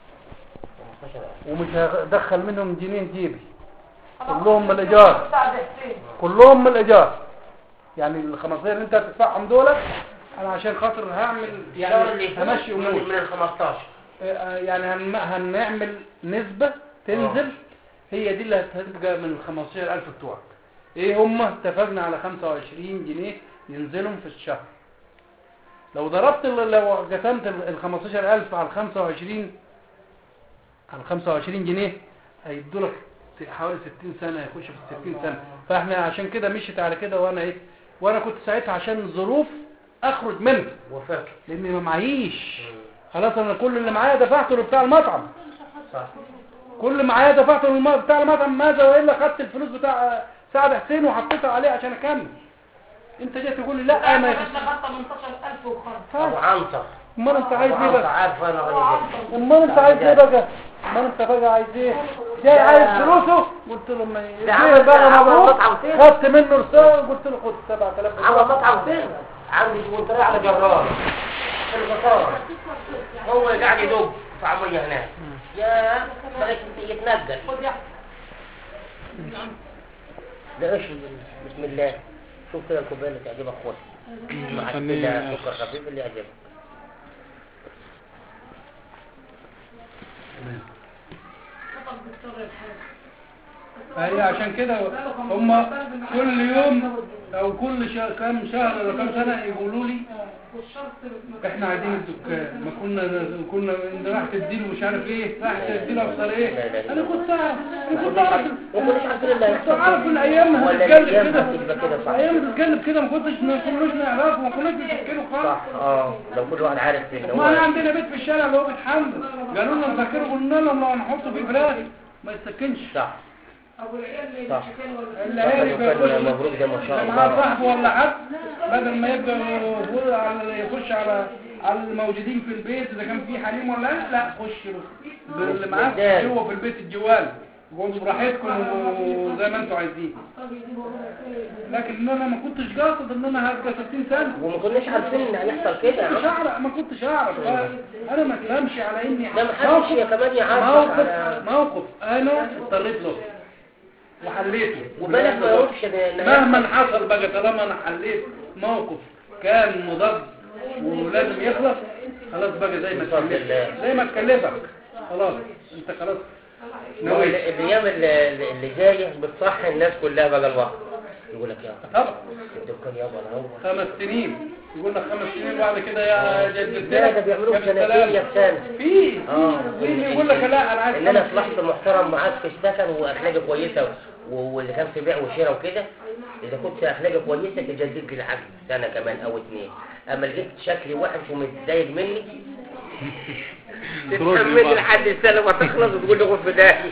ومش هدخل منهم جنيه جيبي كلهم من الايجار كلهم من الايجار يعني ال 15 اللي انت هتدفعهم دول انا عشان خاطر هعمل الشهر اللي يعني همشي من اموري من ال 15 آه، يعني هن- هنعمل نسبة تنزل هي دي اللي هتبقى من ال 15000 بتوعك ايه هم اتفقنا على 25 جنيه ينزلهم في الشهر لو ضربت ال- لو قسمت ال ال 15000 على 25 على 25 جنيه هيدوا لك حوالي 60 سنة يخش في 60 سنة فاحنا عشان كده مشيت على كده وانا ايه وانا كنت ساعتها عشان ظروف اخرج منها وفاكر لاني ما معيش خلاص انا كل اللي معايا دفعته لبتاع المطعم صح كل اللي معايا دفعته للم- بتاع المطعم ماذا والا خدت الفلوس بتاع سعد حسين وحطيتها عليه عشان اكمل انت جاي تقول لي لا ما يخش خدت 18000 وخرج ابو عنتر امال انت عايز ابو ايه عنتر بقى عارف انا راجل إيه. امال انت عايز ايه بقى امال انت بقى عايز ايه جاي عايز فلوسه قلت له ما ده يجي عمل- بقى عمل مبروك مطعم فين؟ خدت منه رسالة قلت له خد 7000 عمل مطعم فين عندي منطقه على جرار في القطار هو قاعد يدب في عمرية هناك يا بقيت يتنقل خد يا ده ايش بسم الله شوف كده الكوبايه اللي تعجبك خد مع خليه- كده سكر خفيف اللي يعجبك خطب بالسر الحاجة هي عشان كده هم كل يوم او كل شهر كام شهر ولا كام سنة يقولوا لي والشرط احنا عايزين الدكان ما كنا كنا انت راح تديله مش عارف ايه راح تديله اكتر ايه انا كنت اعرف انا كنت اعرف ما كناش عارفين اللي كنت اعرف هيحصل الايام ولا هتتقلب الأيام كده هتبقى كده صح. الايام هتتقلب كده ما كنتش ما كناش نعرفه ما كناش بنفكره صح خالص اه لو كل واحد عارف ان ما انا هو عندنا بيت في الشارع اللي هو بيتحمل قالوا لنا نفكره قلنا لهم لو هنحطه في فراخ ما يسكنش صح ابو العيال اللي صح. بيشتكي ولا العيال كان بيخش مبروك ده ما شاء معاه الله صاحبه ولا حد بدل ما يبقى يفوت على يخش على على الموجودين في البيت اذا كان في حريم ولا لا لا خش له باللي معاك بالدال. جوه في البيت الجوال قعدوا براحتكم وزي ما انتوا عايزين لكن انا ما كنتش قاصد ان انا هبقى 60 سنه وما كناش عارفين ان هيحصل كده يا كنتش عم. اعرف ما كنتش اعرف انا ما اتلمش على اني ده محدش يا كمان يعرفك موقف على موقف انا اضطريت له وحليته وبالك ما يقولش ان مهما حصل بقى طالما انا حليت موقف كان مضاد ولازم يخلص خلاص بقى زي ما بفضل تكلفك الله. زي ما تكلفك خلاص انت خلاص ما هو ال- الايام اللي, اللي جايه بتصحي الناس كلها بقى الوقت يقول لك يا طبعا الدكان يابا انا هو خمس سنين يقول لك خمس سنين بعد كده يا جددت لا ده بيعملوه يا سنتين بالسلامة. يا سنه في اه في اللي يقول لك لا انا عايز ان انا خمس اصلحت سنين. محترم معاك في السكن واخلاقي كويسه و- واللي كان في بيع وشراء وكده اذا كنت اخلاقي كويسه تجدد لي العقد سنه كمان او اتنين اما لقيت شكلي وحش ومتضايق مني تتحملني لحد السنه ما تخلص وتقول لي غرفه داهي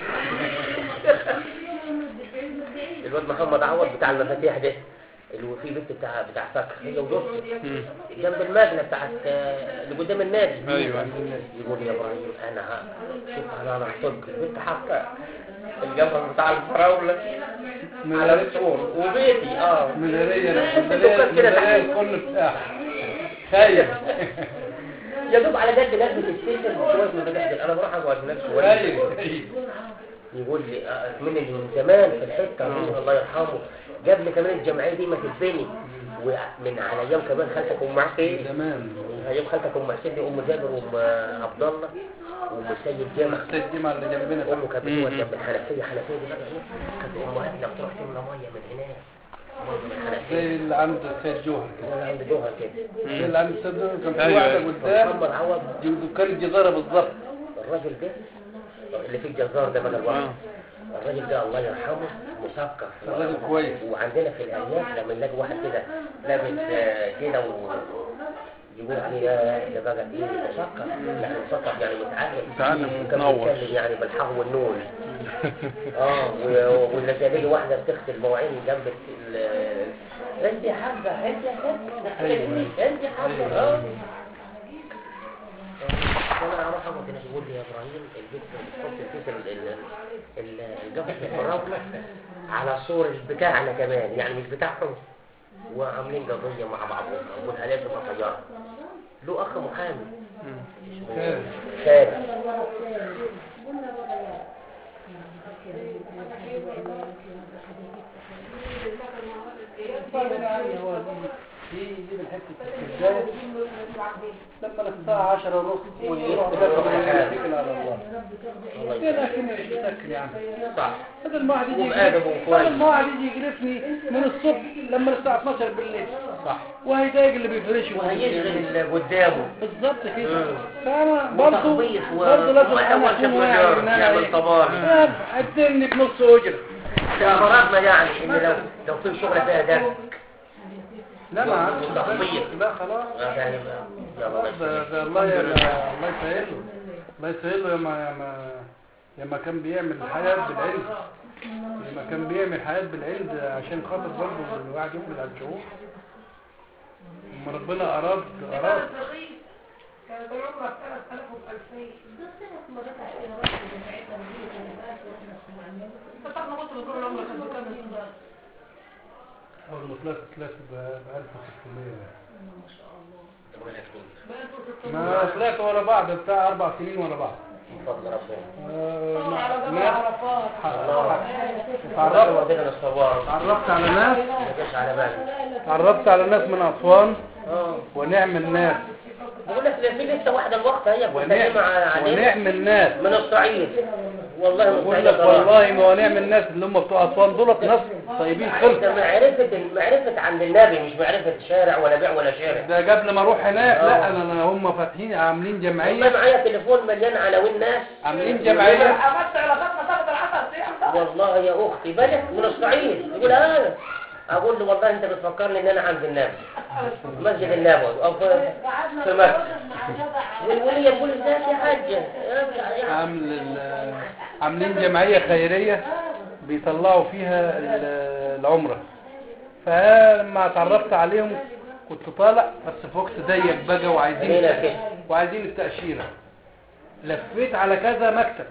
الواد محمد عوض بتاع المفاتيح ده اللي هو فيه بنت بتاع بتاع فكر هي وجوزته جنب المبنى بتاعت آه، اللي قدام النادي ايوه يقول يا ابراهيم انا ه- شوف انا انا صدق البنت حاطه الجبل بتاع الفراوله من على الريح- السور وبيتي اه من الريح الدكان من الريح كده من الريح تحت. كل بتاع خايف يا دوب على قد ناس بتستلم شويه من الريح انا بروح اقعد هناك شويه خايف خايف يقول لي آه، من من زمان في الحته أبوه الله يرحمه جاب لي كمان الجمعيه دي ما تتبني ومن على ايام كمان خالتك ام حسين زمان ايام خالتك ام حسين دي ام جابر وام عبد الله وام سيد جامع السجمة اللي جنبنا امه كانت بتقعد جنب الحنفيه الحنفيه دي بقى ايه كانت امهاتنا بتروح تملى ميه من هناك ميه من الحنفيه زي اللي عند السيد جوهر كده ولا عند جوهر كده زي اللي عند السيد جوهر كان في أيوة، واحدة أيوة. قدام محمد عوض دي دكان الجزارة بالظبط الراجل ده اللي فيه الجزار ده بقى الواحد آه. الراجل ده الله يرحمه مثقف الراجل كويس. وعندنا في الارياف لما نلاقي واحد كده لابس آه، كده و يقول عليه يا ده بقى ايه مثقف يعني مثقف يعني متعلم متعلم وكان ومتنور. بيتكلم يعني بالحق والنون اه و- ولا تلاقي واحده بتغسل مواعين جنب ال انت يا حاجه انت يا حاجه انت يا حاجه اه انا اروح اقعد هناك يقول لي يا ابراهيم البيت بتحط الكيس ال- ال- ال- الجبس في الرملة على صور بتاعنا كمان يعني مش بتاعهم وعاملين قضية مع بعضهم والآلات بتطيرها له أخ محامي خير. خالد طبعا يعني هو دي دي من حته البدايه لما الساعه 10 ونص ويروح يتكل على الله الله ايه يسلمك لكن مش يتكل يعني صح بدل ما واحد يجي وبأدبه يجرفني- كويس. بدل ما واحد يجي يجرفني من الصبح لما الساعه 12 بالليل صح وهيضايق اللي بيفرشه وهيشغل اللي قدامه بالظبط كده مم. فانا برضه وتخبيط و- برضه لازم وما انا أول اكون شيء واعي مجار، ان انا يعمل ايه طبال. آه، قدمني بنص اجره ده فرضنا يعني ان لو لو في شغله فيها دم لا ما عادش تخبيط. لا خلاص يعني يلا الله ده يسلمك ده الله يا الله يسهل له الله يسهل له ياما ياما ياما كان بيعمل الحياة بالعلم لما كان بيعمل حياة بالعلم عشان خاطر برضه الواحد يفرض على الشعوب لما ربنا أراد أراد كانت العمرة 3000 و 2000 افتكرنا قلت بتقول العمرة كانت بكام أول ما طلعت طلعت ب 1600 ما طلعت ورا بعض بتاع أربع سنين ورا بعض من فضل ربنا آه، طبعا على جبل ناس عرفات الله اتعرفت ودينا الصبار اتعرفت على ناس ما جاش على بالي اتعرفت على ناس من أسوان اه ونعم الناس بقول لك في لسه واحده الوقت هي كنت ونعم سامع عليه ونعم الناس من الصعيد والله من بقول الصعيد لك طبعا. والله ما هو نعم الناس اللي هم بتوع أسوان دولت ناس طيبين خلق ده معرفة معرفة عند النبي مش معرفة شارع ولا بيع ولا شارع ده قبل ما اروح هناك آه. لا انا أنا هم فاتحين عاملين والله جمعيه معايا تليفون مليان عناوين ناس عاملين جمعيه عملت علاقات مسافة العشر ايام ده والله يا اختي بالك من الصعيد يقول انا اقول له والله انت بتفكرني ان انا عند النبي مسجد النبوي او في في مكه والوليه تقول ازاي يا حاجه يا- يا- عامل ال- عاملين جمعيه خيريه بيطلعوا فيها ال- العمره فلما اتعرفت عليهم كنت طالع بس في وقت ضيق بقى وعايزين هنا كده. وعايزين التاشيره لفيت على كذا مكتب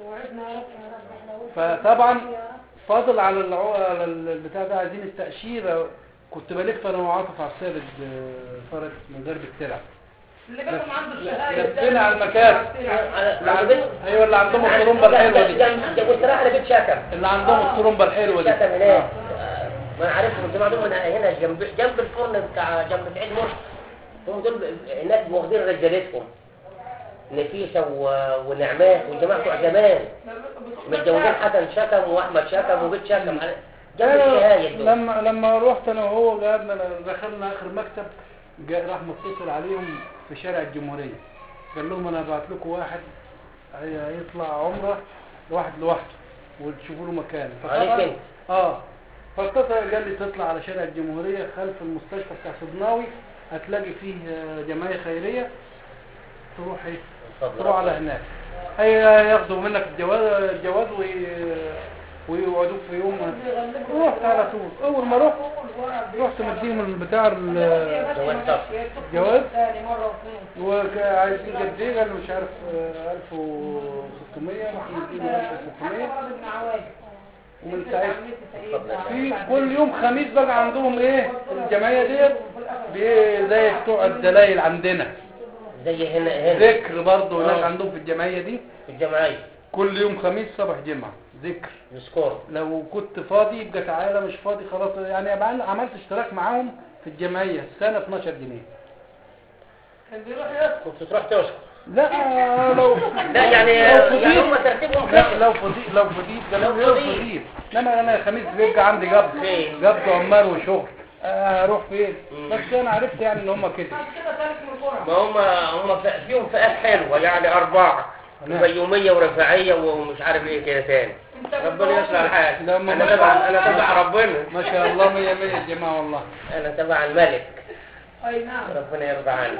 فطبعا فاضل على العو... على البتاع ده عايزين التأشيرة كنت بلف انا وعاطف على السابق فرد من غير بالترع اللي جابهم عنده الشهاية لفينا على المكان على- على بيت ايوه اللي عندهم الطرمبة الحلوة دي جنب كنت رايح لبيت شكم اللي عندهم الطرمبة الحلوة دي شكم هناك ما انا عارفهم الجماعه دول من هنا جنب جنب الفرن بتاع جنب سعيد مرسي هم دول الناس واخدين رجالتهم نفيسه و- ونعمات والجماعه بتوع زمان متجوزين حسن شكم واحمد شكم وبيت شكم على- جنب الشهايد دول لما لما رحت انا وهو قعدنا دخلنا اخر مكتب جاء راح متصل عليهم في شارع الجمهورية قال لهم انا هبعت لكم واحد هي- هيطلع عمرة لواحد لوحده وتشوفوا له مكان عليك فطبعا انت اه فاتصل قال لي تطلع على شارع الجمهورية خلف المستشفى بتاع صدناوي هتلاقي فيه آه، جمعية خيرية تروح ايه اتفضل. تروح على هناك هي ياخدوا منك الجواز الجواز وي... ويقعدوك في يوم رحت على طول اول ما رحت رحت مديهم البتاع ال- جواز سفر. جواز ثاني مرة واثنين وعايزين قد ايه قالوا مش عارف آه، 1600 رحنا مديهم 1600 مرض ابن عواج ومن ساعتها في كل يوم خميس بقى عندهم ايه الجمعيه ديت بي- زي بتوع الدلائل عندنا زي هنا هنا ذكر برضه هناك آه. عندهم في الجمعيه دي في الجمعيه كل يوم خميس صباح جمعه ذكر السكور لو كنت فاضي يبقى تعالى مش فاضي خلاص يعني عمل- عملت اشتراك معاهم في الجمعيه السنه 12 جنيه كان بيروح يسكت كنت تروح تشكر لا لو لا يعني لو يعني هم فضيت ترتيبهم لا كده لو فضيت لو فضيت ده لو لو لو فضيت. فضيت انما انا خميس بيبقى عندي جبد فين؟ جبد عمال وشغل آه، اروح فين مم. بس انا عرفت يعني ان هم كده بعد كده ثالث من القرعة ما هم هم ف- فيهم فئات حلوه يعني اربعه نعم. بيوميه ورفاعيه ومش عارف ايه كده تاني انت ربنا يصلح الحال لا، ما- انا تبع انا تبع ربنا ما شاء الله مية مية يا جماعة والله انا تبع الملك اي نعم ربنا يرضى عني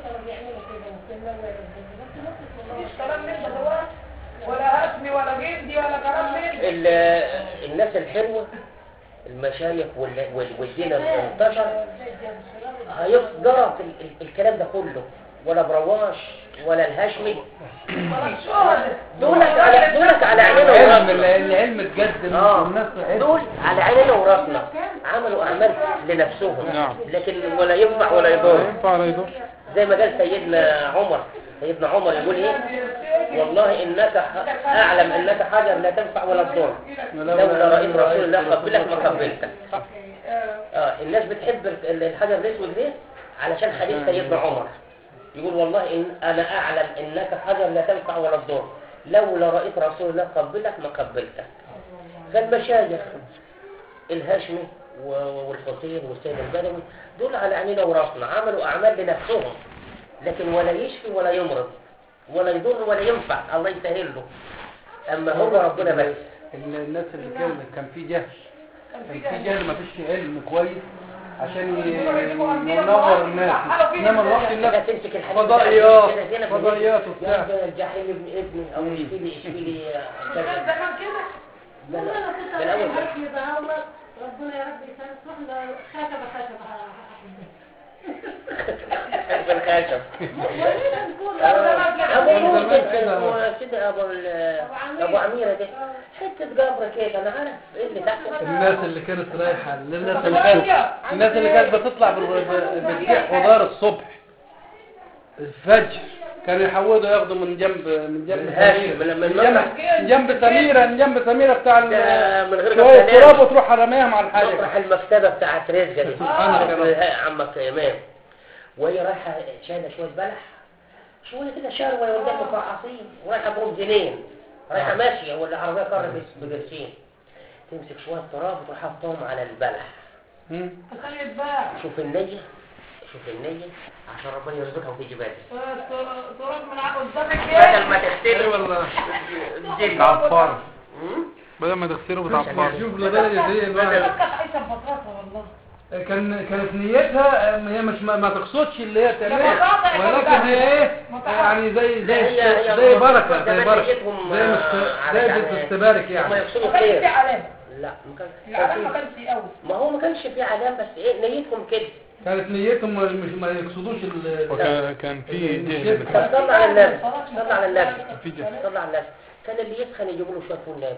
مفيش كلام من ده دلوقتي ولا هاتمي ولا جدي ولا كلام من ده ال- الناس الحلوه المشايخ وال- وال- والدين انتشر هيفجرت ال- ال- الكلام ده كله ولا برواش ولا الهاشمي ولا الشهداء دولك على دولك على عينينا العلم وراسنا العلم اتقدم اه والناس علم. دول على عينينا وراسنا عملوا اعمال لنفسهم نعم. لكن ولا ينفع ولا لا يضر ينفع ولا يضر زي ما قال سيدنا عمر سيدنا عمر يقول ايه والله انك ح- اعلم انك حجر لا تنفع ولا تضر لولا رايت رسول الله قبلك ما قبلتك اه الناس بتحب ال- الحجر الاسود ليه علشان حديث سيدنا عمر يقول والله إن انا اعلم انك حجر لا تنفع ولا تضر لولا رايت رسول الله قبلك ما قبلتك فالمشايخ الهاشمي و- والحسين والسيد البدوي دول على عينينا وراسنا عملوا اعمال لنفسهم لكن ولا يشفي ولا يمرض ولا يضر ولا ينفع الله يسهل له اما هو ربنا بس ال- الناس اللي كان كان في جهل كان في جهل ما فيش علم كويس عشان ي- ينور الناس انما الوقت لا الناس تمسك الحديث فضائيات كده زينب بن فضائيات يا وبتاع ابن الجحيم ابن ابني او اشفي لي اشفي لي كان كذا زمان كده لا والله لا انا كنت ده الاول اقول هاشمي ده الله ربنا يا رب يسامحه ده خشبه خشبه حزب الخشب ولينا نقول ابو زمان نور كده. كده كده ابو ال- ابو عميره ده حته قبره كده انا عارف ايه اللي تحت الناس اللي كانت رايحة الناس اللي كانت الناس اللي كانت بتطلع بال- ب- بتبيع خضار الصبح الفجر كانوا يحودوا ياخدوا من جنب من جنب الهاشم، سميرة من- من من مطرح. جنب من جنب سميرة من جنب سميرة بتاع ال- ده من غير شوية ما تراب تنام. وتروح رميهم على الحاجة مطرح المكتبة بتاعت رزقة دي سبحانك يا رب. آه، عمك إمام وهي رايحة شايلة شوية بلح شوية كده شروة يوديها مقعصين ورايحة بهم جنين رايحة ماشية ولا عربية كار بقرشين تمسك شوية تراب وتروح حاطهم على البلح مم. تخلي بقى شوف النية شوف النية عشان ربنا يرزقها وتيجي بدري تراب من ع- قدامك بدل كده ما تغسله والله جلد تعفر مم؟ بدل ما تغسله بتعفره شوف لدرجة دي الواحد كانت عايشه بفتراتها والله كان كانت نيتها آه، هي مش ما, ما تقصدش اللي هي تعملها مقاطع يا ولكن جدع. هي ايه مقاطع. يعني زي زي هي- هي زي هم- بركه زمان زي بركه نيتهم، زي آه، مست- على زي يعني- بتستبارك هم يعني يقصدوا ما كانش في خير علامه لا ما كان كان العلامه ما في- كانش قوي ما هو ما كانش في علام بس ايه نيتهم كده كانت نيتهم ما- مش ما يقصدوش ال وكان كان في جهل طب صلى على النبي صلى على النبي في جهل صلى على النبي كان اللي يسخن يجيبوا له شويه فول نابي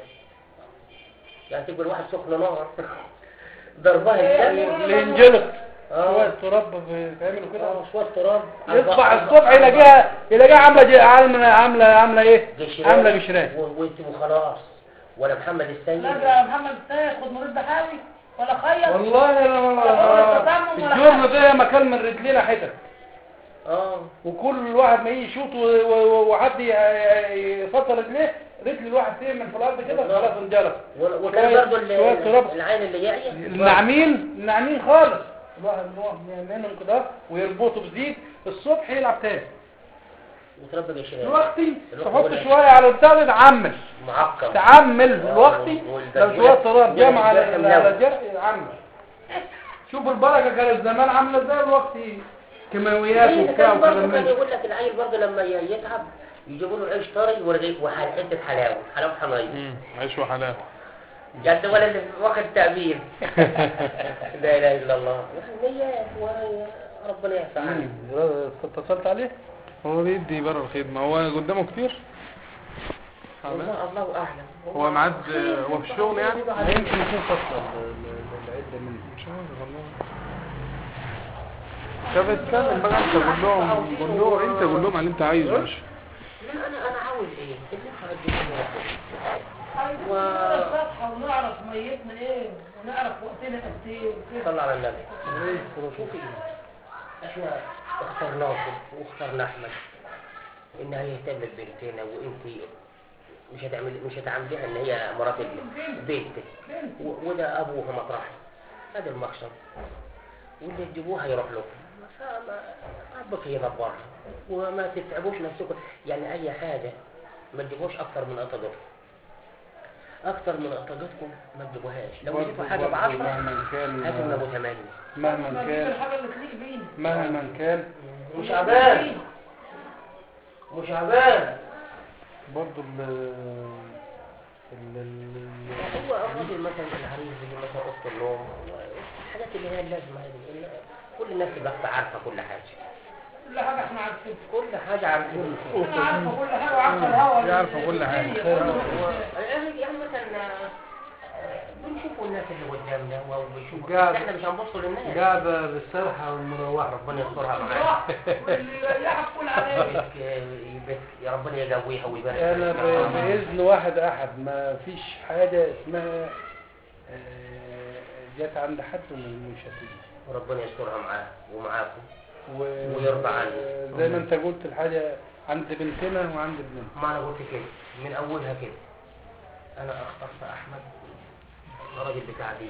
يعني تبقى الواحد سخن نار ضربها الدم اللي ينجلط اه شويه تراب في- تعملوا كده اه شويه تراب يصبح الصبح يلاقيها يلاقيها عامله جي- عامله عامله عامله ايه قشران. عامله قشران و- وانت وخلاص ولا محمد السيد لا ده محمد السيد خد مريض بحاوي ولا خيط والله انا ولا تسمم ولا الجرم حاجة. ده مكان من رجلينا حتت اه وكل واحد ما يجي يشوط و- و- وحد ي- ي- يفصل رجليه رجل الواحد تعمل في الارض كده خلاص انجلط و- وكان شوية- برضه ال- شوية تراب. العين اللي يعيا الناعمين الناعمين خالص الواحد نوع يعملهم كده ويربطوا بزيت الصبح يلعب تاني وتربى قشران دلوقتي الوقت تحط ولا- شويه على البتاع ده تعمل معقم تعمل دلوقتي والد- لو شويه تراب جام على والجرح على ملون. الجرح يعمل شوف البركه كانت زمان عامله ازاي دلوقتي كيماويات إيه، وبتاع كان برضه وكلام كان من ده. يقول لك العيل برضه لما ي- يتعب يجيبوا له عيش طري ورغيف وحته حلاوه حلاوه حمايه مم. عيش وحلاوه يعني ده ولا اللي واخد تأمين لا اله الا الله نيات وربنا يعفى عنه مم. اتصلت عليه هو بيدي بره الخدمة هو قدامه كتير تعبان؟ والله الله اعلم هو معاد هو في الشغل يعني يمكن يكون فصل العده منه مش عارف والله طب اتكلم بقى انت قول لهم قول لهم انت قول لهم على اللي انت عايزه مش لا انا انا عاوز ايه اللي احنا قدمه عايزين و- نقرا الصفحه ونعرف ميتنا ايه ونعرف وقتنا قد ايه وكده صلى على النبي شوفي احنا اخترناكم واخترنا احمد انها يهتم ببنتنا وانت مش هتعمل مش هتعامليها ان هي مرات ابنك بنتك و- وده ابوها مطرحه هذا المقصد واللي تجيبوها يروح لكم فما ربك يدبرها وما تتعبوش نفسكم يعني اي حاجه ما تجيبوش اكتر من قطجتكم اكتر من قطجتكم ما تجيبوهاش لو جبتوا حاجه ب 10 مهما كان هاتوا من ابو ثمانية مهما نجيب كان الحاجه اللي تليق بينا مهما كان مش عبان مش عبان برضو ال ال- ال- هو الراجل مثلا العريس اللي مثلا اوضه النوم الحاجات اللي هي اللازمه هذه إن كل الناس تبقى عارفه كل حاجه كل حاجة احنا عارفين كل حاجة عارفين انا عارفة كل حاجة وعارفة الهوا هي عارفة كل حاجة. يعني مثلا آه، بنشوفوا الناس اللي قدامنا وبيشوفوا قاعد- احنا مش هنبص للناس قاعدة بالسرحة والمروحة ربنا يسترها معاك واللي يريحك كل عليه يبارك- يبارك- يا ربنا يقويها ويبارك أنا فيها. ب- بإذن واحد أحد ما فيش حاجة اسمها آه، جت عند حد ومش هتيجي وربنا يسترها معاه ومعاكم و- ويرضى عنك. زي ما انت قلت الحاجة عند بنتنا وعند ابننا ما انا قلت كده من اولها كده انا اختص احمد الراجل بتاع دين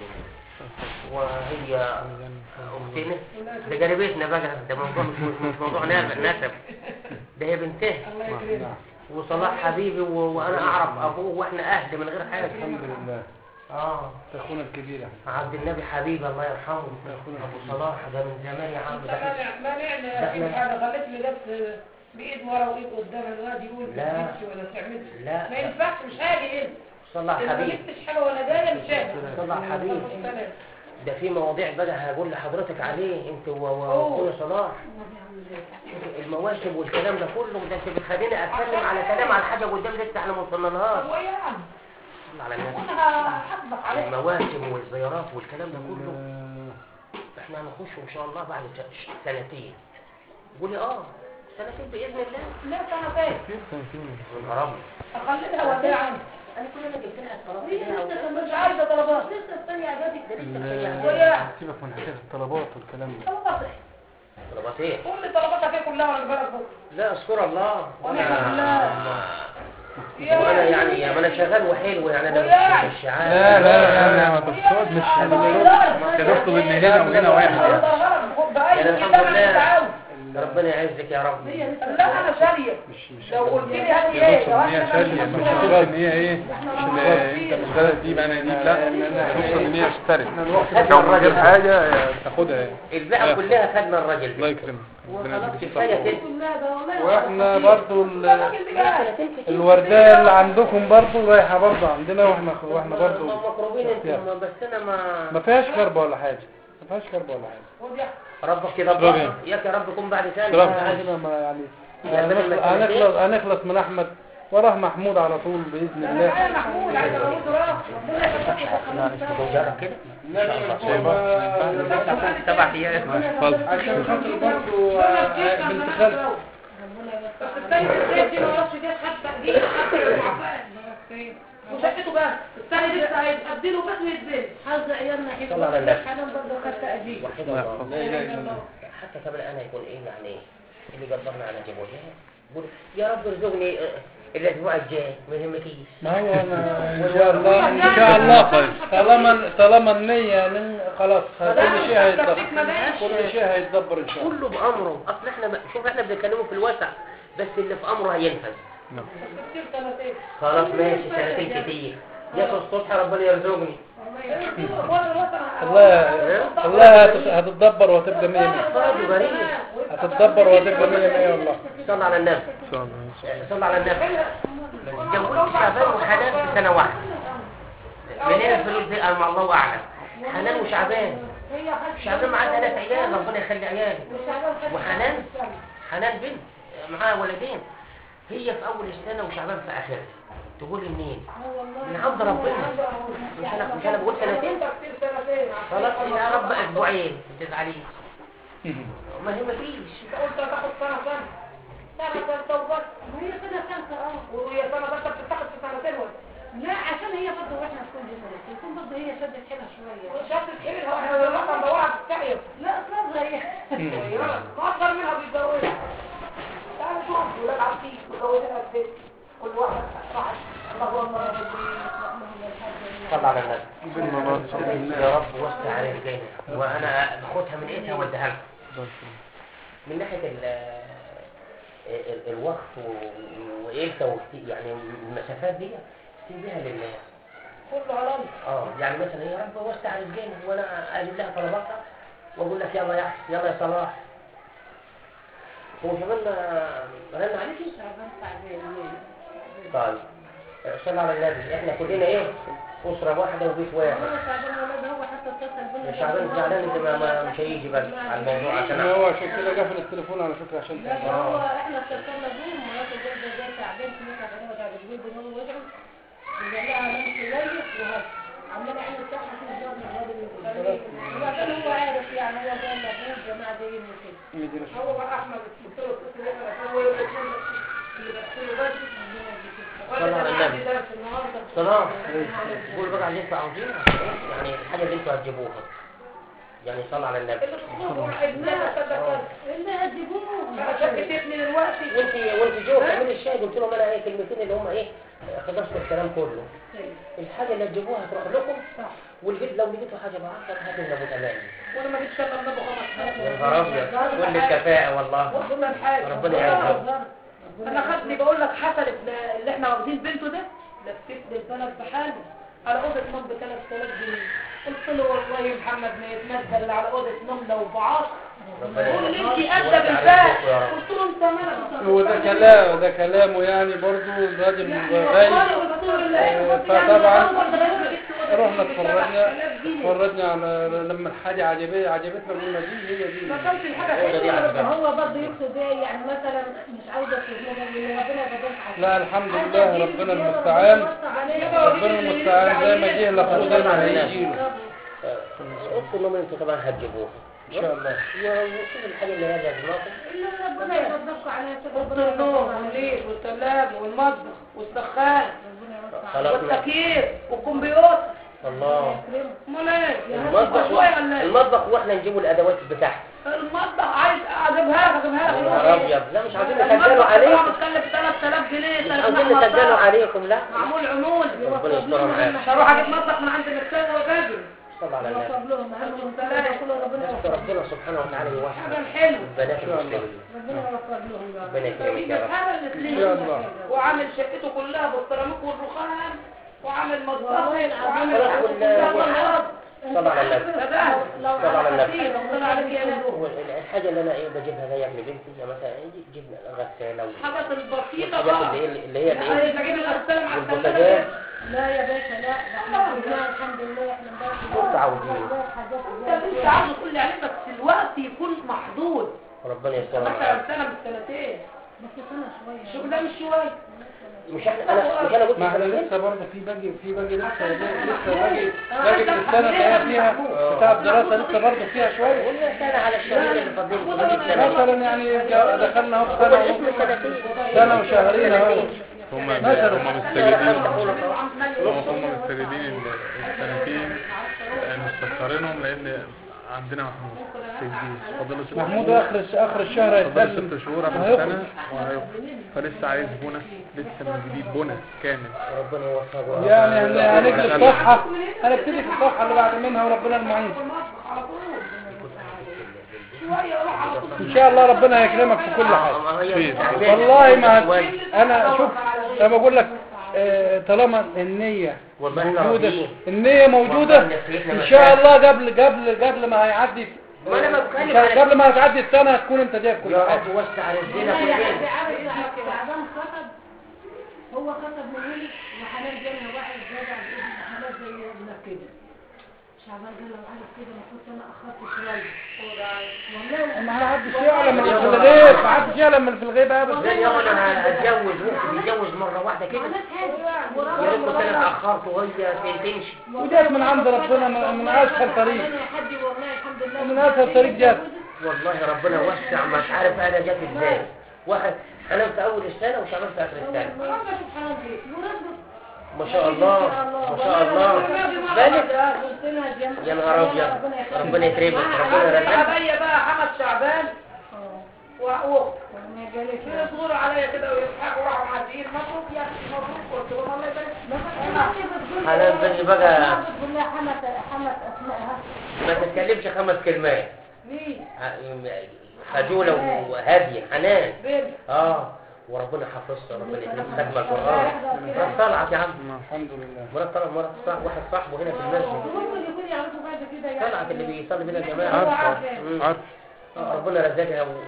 وهي اختنا ده قريبتنا بقى ده موضوع مش مش موضوع نسب نسب ده هي بنته الله يكرمك وصلاح حبيبي و... وانا اعرف ابوه واحنا اهل من غير حاجه الحمد لله اه اخونا الكبير يا أحمد. عبد النبي حبيبي الله يرحمه ابو صلاح ده من زمان يا عم انت ده مانع إحنا- مانعني يا سيدي حاجة خليت لي بس بإيد ورا وإيد قدام الواد يقول ما لا. تعملش ولا تعملش لا. ما ينفعش مش هاجي هنا صلاح إذا ما حبيبي جبتش حاجة ولا جاية مش هاجي صلاح حبيبي ده في مواضيع بقى هقول لحضرتك عليه انت و- و- واخويا صلاح المواسم والكلام ده كله ده انت بتخليني اتكلم على كلام على حاجه قدام لسه احنا ما وصلناش هو يعني صل على النبي وانا هحبك عليه المواسم والزيارات والكلام ده كله آه، احنا هنخش ان شاء الله بعد س- سنتين قولي اه سنتين باذن الله لا سنتين كتير سنتين يا رب اخليها وداعا انا كل ما جبت لها الطلبات هي دي لسه أو- مش عايزة طلبات لسه الثانية اعدادي ده لسه في ال- يعني. ويا سيبك من حكاية الطلبات والكلام ده طلبات طلبات ايه قول لي طلباتك ايه كلها وانا بالك بكره لا اذكر الله ونعم بالله. وانا يعني ما انا شغال وحلو يعني انا وياي. مش الشعار لا لا لا لا ما تقصد مش كده تقصد ان هنا وهنا واحد يعني. يعني الحمد لله ربنا يعزك يا رب لا انا شاريه مش مش لو قلت لي هات يا ايه تقصد ان هي شارية مش تقصد ان هي ايه مش ان انت مش قادر تجيب انا اجيب لا تقصد ان هي اشتري لو من غير حاجة تاخدها يعني. البيعة كلها خدنا الراجل الله ده يكرمك ربنا وخلاص يديك كفايه الصحة كده واحنا برضو ال- الراجل الوردية اللي عندكم برضو رايحة برضو عندنا واحنا واحنا برضو هم مقروبين انتم بس انا ما ما فيهاش كربة ولا حاجة ما فيهاش كربة ولا حاجة ربك كده اشرب بقى. ياك يا رب يكون بعد اشرب. ثاني عندنا ما يعني يعني بدل ما هنخلص كانت هنخلص هنخلص من احمد وراه محمود على طول باذن انا الله معايا محمود عايز اقول راس ربنا يخليك جرب كده النبي سبع ايام اتفضل عشان خاطر برضو آه، بنت خالتي بس الثاني ازاي دي ما اعرفش دي حتى دي حتى وشقته بس الثاني لسه هيتقدله بس ويتبل حظ عيالنا صلى على النبي. حنان برضه خدت اجيب وحيد الله الله يحفظك. لا اله الا الله حتى كمان انا يكون ايه يعني ايه اللي قدرنا على جبوتها قول يا رب ارزقني آه، الاسبوع الجاي ما يهمكيش ما هو انا ان شاء الله ان شاء الله طالما طالما النية ن- خلاص كل شيء هيتدبر كل شيء هيتدبر ان شاء الله كله بامره اصل احنا ب- شوف احنا بنتكلموا في الوسع بس اللي في امره هينفذ نعم. كتير سنتين خلاص ماشي سنتين كتير يا الصبح ربنا يرزقني الله الله هت- هتتدبر وهتبقى مية مية فرج غريب هتتدبر وهتبقى مية مية والله صلى على النبي ان شاء الله ان شاء الله صلى على النبي جوزت شعبان وحنان في سنه واحده منين الفلوس دي قال مع الله اعلم حنان وشعبان شعبان معاه ثلاث عيال ربنا يخلي عيالي وحنان حنان بنت معاها ولدين هي في اول السنه وشعبان في اخرها تقول لي منين من عند ربنا مش انا مش انا بقول سنتين خلاص يا رب اسبوعين ما تزعليش ما هي ما فيش انت قلت هتاخد سنه سنه سنه سنه وبس وهي كده خمسة اه وهي سنه بس بتتاخد في سنتين ولا لا عشان هي برضه واحنا في كل سنة يكون برضه هي شدت حيلها شوية شدت حيلها واحنا دلوقتي ندورها في السعي لا اصلا هي ما اكثر منها بيتجوزها تعالوا شوف ولاد عارفين متجوزينها ازاي كل واحده راحت اللهم ربي صلى على النبي بالمرات ان شاء الله يا رب وسع على رجلينا وانا باخدها من ايدها واديها لكم الله من ناحيه ال ال- الوقت و- وامتى وكت- يعني المسافات دي سيبها لله كله على الله اه يعني مثلا يا رب وسع رجلينا وانا اجيب لها طلباتها واقول لك يلا يا أحسن، يلا يا صلاح هو كمان رن عليكي؟ طيب صلى على النبي احنا كلنا ايه اسره واحده وبيت واحد هو تعبان ولاد هو حتى اتصل بينا مش عارف زعلان ان ما- ما مش هيجي بس على الموضوع عشان ما هو عشان كده قفل التليفون على فكرة عشان لا تعمل. هو احنا اتصلنا بيه مراته جايه جايه تعبان في ناس عماله قاعده تقول ان هو وجعه وقال لها نام شويه وهات عمال يعمل صحه في الجار من الواد اللي وبعدين هو عارف يعني هو قال لابوه الجماعه جايين وكده يجي رشيد. هو بقى احمد قلت له اتصل بينا عشان هو يقول لك اللي بغسله بس صلى على ولا كان عندي النبي. درس النهارده صلاح قول بقى اللي انتوا عاوزينه يعني الحاجة اللي انتوا هتجيبوها يعني صلى على النبي اللي هتجيبوه شكتني دلوقتي وانت وانت جو تعملي الشاي قلت لهم انا ايه كلمتين اللي هم ايه خلصتوا الكلام كله الحاجة اللي هتجيبوها هتروح لكم صح والجد لو لقيتوا حاجة بعشرة هاتوا لابو تمام وانا ما جيتش الا ابو خمس يا نهار ابيض كل الكفاءة والله وصلنا الحاجه ربنا يعزك انا خدني بقول لك حسن ابن اللي احنا واخدين بنته ده لفيت البلد بحاله على اوضه نوم ب 3000 جنيه قلت له والله يا محمد ما يتنزل على اوضه نوم لو بعشر ربنا قول لي انت يعزك. قد وانت بالبال عليكم يا رب. قلت له انت مالك هو ده كلام ده كلامه يعني برضو الراجل غايب فطبعا رحنا اتفرجنا اتفرجنا على لما الحاجة عجبتنا عجبتنا قلنا دي هي دي ما كانش الحاجه هو ده دي حلوه عجبتك. هو برضه يقصد ايه يعني مثلا مش عاوزه تقول ان ربنا يبارك عليك لا الحمد لله ربنا المستعان ربنا المستعان زي ما جه لاخوه زي ما هيجي له قلت لهم انتوا طبعا هتجيبوها ان شاء الله وشوف الحاجة اللي هي لازمكم الا ربنا يصدقوا عليها اوضه النوم والليل والثلاجه والمطبخ والسخان خلاص والتكييف والكمبيوتر الله امال ايه المطبخ شويه ولا ايه المطبخ واحنا نجيبوا الادوات بتاعته المطبخ عايز اجيبها لك اجيبها يا لك نهار ابيض لا مش عايزين نسجلوا المطبخ عليكم طبعا متكلف 3000 جنيه مش ثلاث عايزين محمد نسجلوا صالح. عليكم لا معمول عمول ربنا يستر معاك مش هروح اجيب مطبخ من عند المكتب وباجي صلى على النبي يوفق لهم اهم ربنا ربنا نشكر يوفق ربنا سبحانه وتعالى يوفق حاجه حلوه البنات المسلمين ربنا يوفق لهم يا رب ربنا يكرمك يا رب حاجه ان الاثنين شاء الله وعامل شقته كلها بالسيراميك والرخام وعامل مطبخ والله العظيم وعامل خلاص وال- وال- صلى على النبي لو صلى على النبي. كتير، ربنا عليك يا نبي هو الحاجة اللي أنا إيه بجيبها زي ابن بنتي يعني مثلا إيه جبنا غسالة الحاجات البسيطه والحاجات بقى اللي هي اللي هي اللي عايز إيه اجيب الغساله مع والبوتاجاز الثلاجه لا يا باشا لا احنا بالله الحمد لله احنا امبارح كنت عاوزين. حاجات انت انت عاوز كل عليه بس الوقت يكون محدود ربنا يستر مثلا معاك سنه من سنتين بس سنة شوية الشغل ده مش شويه مش احنا أنا مش أنا قلت ما احنا سنتين؟ لسه برضه في باقي في باقي لسه لسه باقي باقي في السنة اللي هي فيها بتاع الدراسة لسه برضه فيها شوية قلنا سنة على الشهرين اللي فاضلين باقي سنة مثلا يعني جا- دخلنا اهو في هو سنة الاسم ونص سنتين سنة وشهرين اهو هم مثلا. هم مستجدين خمسة. هم مستجدين ال- السنتين آه، مستخسرينهم لان عندنا محمود في الجيش فاضله ست محمود شهور اخر اخر الشهر فاضله هيتسلم ست شهور قبل وهيخرج. السنه وهيخرج فلسه عايز بنا لسه من جديد بنا كامل ربنا يوفقه يعني هن- هنكتب صفحة هنبتدي في الصفحة اللي بعد منها وربنا المعين على طول شويه اروح على طول ان شاء الله ربنا هيكرمك في كل حاجة ما هي فين؟ تعبان. والله ما شوية. انا شوف انا بقول لك آه، طالما النية والله احنا موجودة راضيين. النية موجودة والله نفسيتنا ان ما شاء فيهاش. الله قبل قبل قبل ما هيعدي ما أنا إن بتكلم شاء- على قبل ما هتعدي السنة تكون انت جايب كل يا حاجة رب وسع رزقنا لا يا حبيبي كلنا عارف يا تعبان خطب هو خطب من هنا وحنان جالنا واحد جدع ابن حلال زي ابنك كده شعبان قال له عارف كده المفروض انا اخرت شويه والله ما حدش يعلم اللي في الغيب ما حدش يعلم اللي في الغيب ابدا زي يوم انا هتجوز واختي تتجوز مرة واحدة كده معناش حاجه يا ريت كنت انا اتأخرت وهي تمشي وجات من عند ربنا من, من اسهل طريق انا يا حاج والله الحمد لله من اسهل طريق جات والله ربنا وسع مش عارف انا جت ازاي واحد انا في اول السنة وشغال في اخر السنة ربنا سبحانه وتعالى ما شاء الله ما شاء الله بالك يا نهار ابيض ربنا يكرمك ربنا يرزقك عليا بقى حمد شعبان واخت ما جالك يصغروا عليا كده ويضحكوا وراحوا معديين مبروك يا اخي مبروك قلت لهم الله يبارك حنان بني بقى بتقول لها حمد حمد اسمائها ما تتكلمش خمس كلمات مين خجولة وهادية حنان بنت اه وربنا حافظها ربنا يكرمك خدمة القرآن مرات طلعت يا عم الحمد لله مرات طلعت مرات صاحب واحد صاحبه هنا في المسجد ممكن يكون يعرفوا بعد كده يعني طلعت اللي بيصلي بينا الجماعة عارفه مم. عارفه آه، ربنا رزقها و...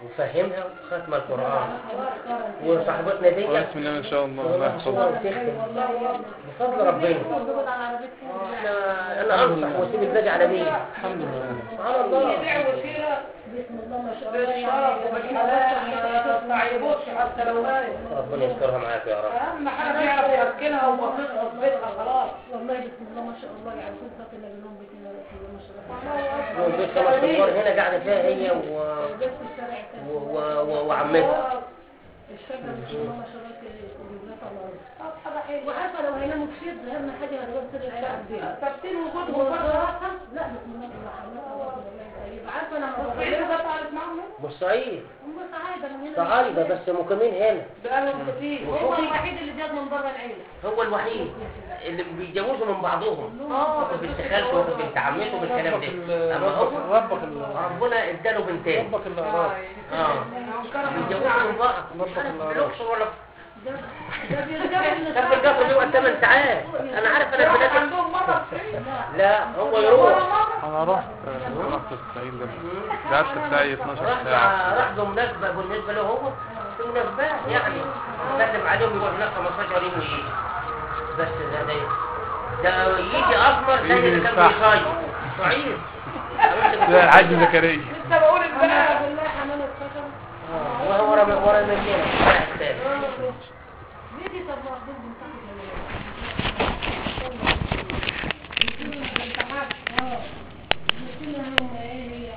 وفهمها ختم القرآن وصاحبتنا دي بسم الله ما شاء الله الله والله يحفظها صور تختم بفضل ربنا انا انا انصح واسيب الباقي على مين الحمد لله سبحان الله يبيع وسيلة بسم الله ما شاء الله بالشرف وبالحلال ما يبصش حتى لو مات ربنا يسترها معاك يا رب اهم حاجة يعرف يركنها وبطيقها في بيتها خلاص والله بسم الله ما شاء الله يعني كنت فاكره لهم بسم الله ما شاء الله والبيت خمس ادوار هنا قاعده فيها هي و... بس الشارع كان و... و... و... وعمتها الشجر بسم الله ما شاء الله كان على الارض طب حاجة حلوة وعارفه لو هيناموا كتير ظهرنا حاجه هتبقى كده الشعب دي تبتين هو وجودهم برضه صراحه لا بسم الله الرحمن الرحيم عارفه انا والصعيد ده تعرف معاهم بالصعيد هم صعايده من هنا صعايده بس مقيمين هنا بقالهم كتير هو الوحيد اللي جاب من بره العيله هو الوحيد اللي بيتجوزوا من بعضهم اه واخد بنت خالته واخد بنت عمته بالكلام ربك ده ال- اما هو ربك ال- ربنا اداله بنتين ربك اللي أراد اه بيتجوزوا من بعض ربك اللي في أراد الاقصر ولا ده ده بيرجعوا من كان في القطر بيقعد 8 ساعات انا عارف انا البنات عندهم مرض لا هو يروح انا رحت رحت الصعيد ده قعدت بتاعي 12 راح ساعة راح بمناسبة بالنسبة له هو في مناسبات يعني يسلم عليهم يقول هناك 15 يوم ويجي بس ده ده ده يجي أسمر زي يجي اللي كان يفتح. بيصيد صعيد ده حاج زكريا لسه بقول انا امبارح بالله حمام الخشب وهو ورا ورا مننا الثاني بيجي طب مخدوم بنتاخد